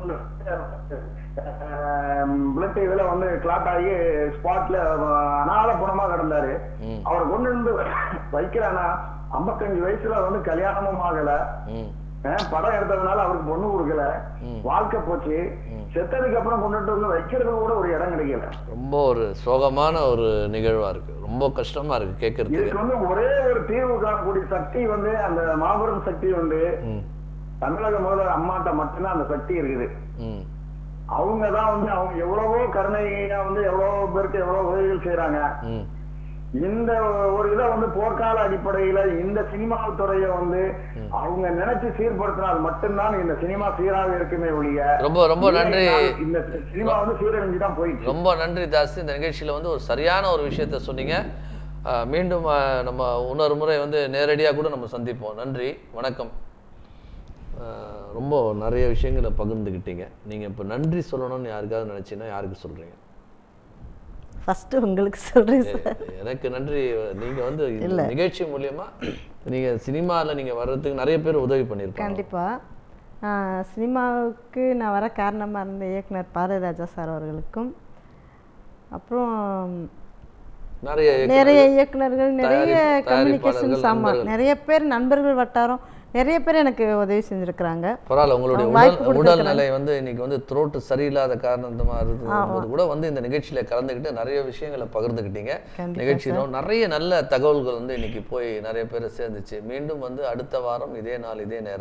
பிளட் இதுல வந்து கிளாட் ஆகி ஸ்பாட்ல அனாத பணமா கிடந்தாரு ம் அவரை கொண்டு வந்து வைக்கிறானா ஐம்பத்தஞ்சு வயசுல வந்து கல்யாணமும் ஆகல ம் அஹ் படம் எடுத்ததுனால அவருக்கு பொண்ணு கொடுக்கல ம். வாழ்க்கை போச்சு செத்ததுக்கு அப்புறம் கொண்டுட்டு வந்து வைக்கிறது கூட ஒரு இடம் கிடைக்கல ரொம்ப ஒரு சோகமான ஒரு நிகழ்வா இருக்கு ரொம்ப கஷ்டமா இருக்கு கேட்கறதுக்கு இதுக்கு வந்து ஒரே ஒரு தீர்வு காணக்கூடிய சக்தி வந்து அந்த மாபெரும் சக்தி வந்து ம் தமிழக முதல்வர் அம்மாட்ட மட்டும்தான் அந்த சக்தி இருக்குது ம் அவங்க தான் வந்து அவங்க எவ்வளவோ கருணையா வந்து எவ்வளவோ பேருக்கு எவ்வளவு உதவிகள் செய்யறாங்க ம் இந்த ஒரு இதை வந்து போர்க்கால அடிப்படையில இந்த சினிமா துறையை வந்து அவங்க நினைச்சு சீர்படுத்தினால் மட்டும்தான் இந்த சினிமா சீராக இருக்குமே ஒழிய ரொம்ப ரொம்ப நன்றி இல்லைன்னா இந்த சினிமா வந்து சீரழிஞ்சு தான் போயிடுச்சு ரொம்ப நன்றி தாஸ் இந்த நிகழ்ச்சியில் வந்து ஒரு சரியான ஒரு விஷயத்த சொன்னீங்க அஹ், மீண்டும் அஹ், நம்ம இன்னொரு முறை வந்து நேரடியாக கூட நம்ம சந்திப்போம் நன்றி வணக்கம் அஹ், ரொம்ப நிறைய விஷயங்களை பகிர்ந்துக்கிட்டீங்க நீங்கள் இப்போ நன்றி சொல்லணும்னு யாருக்காவது நினச்சின்னா யாருக்கு சொல்கிறீங்க ஃபஸ்ட்டு உங்களுக்கு சொல்கிறேன் சார் எனக்கு நன்றி நீங்கள் வந்து இந்த நிகழ்ச்சி மூலியமா நீங்கள் சினிமாவில் நீங்கள் வர்றதுக்கு நிறைய பேர் உதவி பண்ணியிருப்பாங்க கண்டிப்பாக சினிமாவுக்கு நான் வர காரணமாக இருந்த இயக்குனர் பாரதிராஜா சார் அவர்களுக்கும் அப்புறம் நிறைய நிறைய இயக்குனர்கள் நிறைய தயாரிப்பு- கம்யூனிகேஷன்ஸ் தயாரிப்பாளர்கள், ஆமாம் நண்பர்கள். நிறைய பேர் நண்பர்கள் வட்டாரம் நிறைய பேர் எனக்கு உதவி செஞ்சுருக்கிறாங்க பரவாயில்ல உங்களுடைய அவங்க வாய்ப்பு உடல் உடல் கொடுத்திருக்கிறாங்க. நிலை வந்து இன்னைக்கு வந்து த்ரோட்டு சரியில்லாத காரணமா இருக்கும்போது கூட வந்து இந்த நிகழ்ச்சியில கலந்துக்கிட்டு நிறைய விஷயங்களை பகிர்ந்துக்கிட்டீங்க கண்டிப்பா நிகழ்ச்சியில நிறைய நல்ல தகவல்கள் வந்து இன்னைக்கு போய் நிறைய பேர் சேர்ந்துச்சு மீண்டும் வந்து அடுத்த வாரம் இதே நாள் இதே நேரம்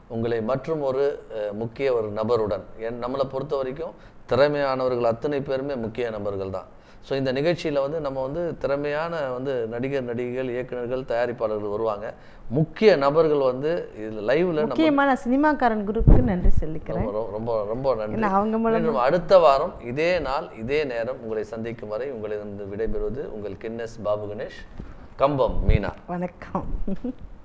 உங்களை மற்றும் ஒரு அஹ், முக்கிய ஒரு நபருடன் என் நம்மளை பொறுத்த வரைக்கும் திறமையானவர்கள் அத்தனை பேருமே முக்கிய நபர்கள் தான் ஸோ இந்த நிகழ்ச்சியில் வந்து நம்ம வந்து திறமையான வந்து நடிகர் நடிகைகள் இயக்குனர்கள் தயாரிப்பாளர்கள் வருவாங்க முக்கிய நபர்கள் வந்து இதில் லைவ்ல நம்ம முக்கியமான சினிமாக்காரன் குரூப்புக்கு நன்றி சொல்லிக்கிறேன் ரொம்ப ரொம்ப ரொம்ப நன்றி ஏன்னா அவங்க மூலமா- மீண்டும் அடுத்த வாரம் இதே நாள் இதே நேரம் உங்களை சந்திக்கும் வரை உங்களிடம் விடைபெறுவது உங்கள் கின்னஸ் பாபு கணேஷ் கம்பம் மீனா வணக்கம்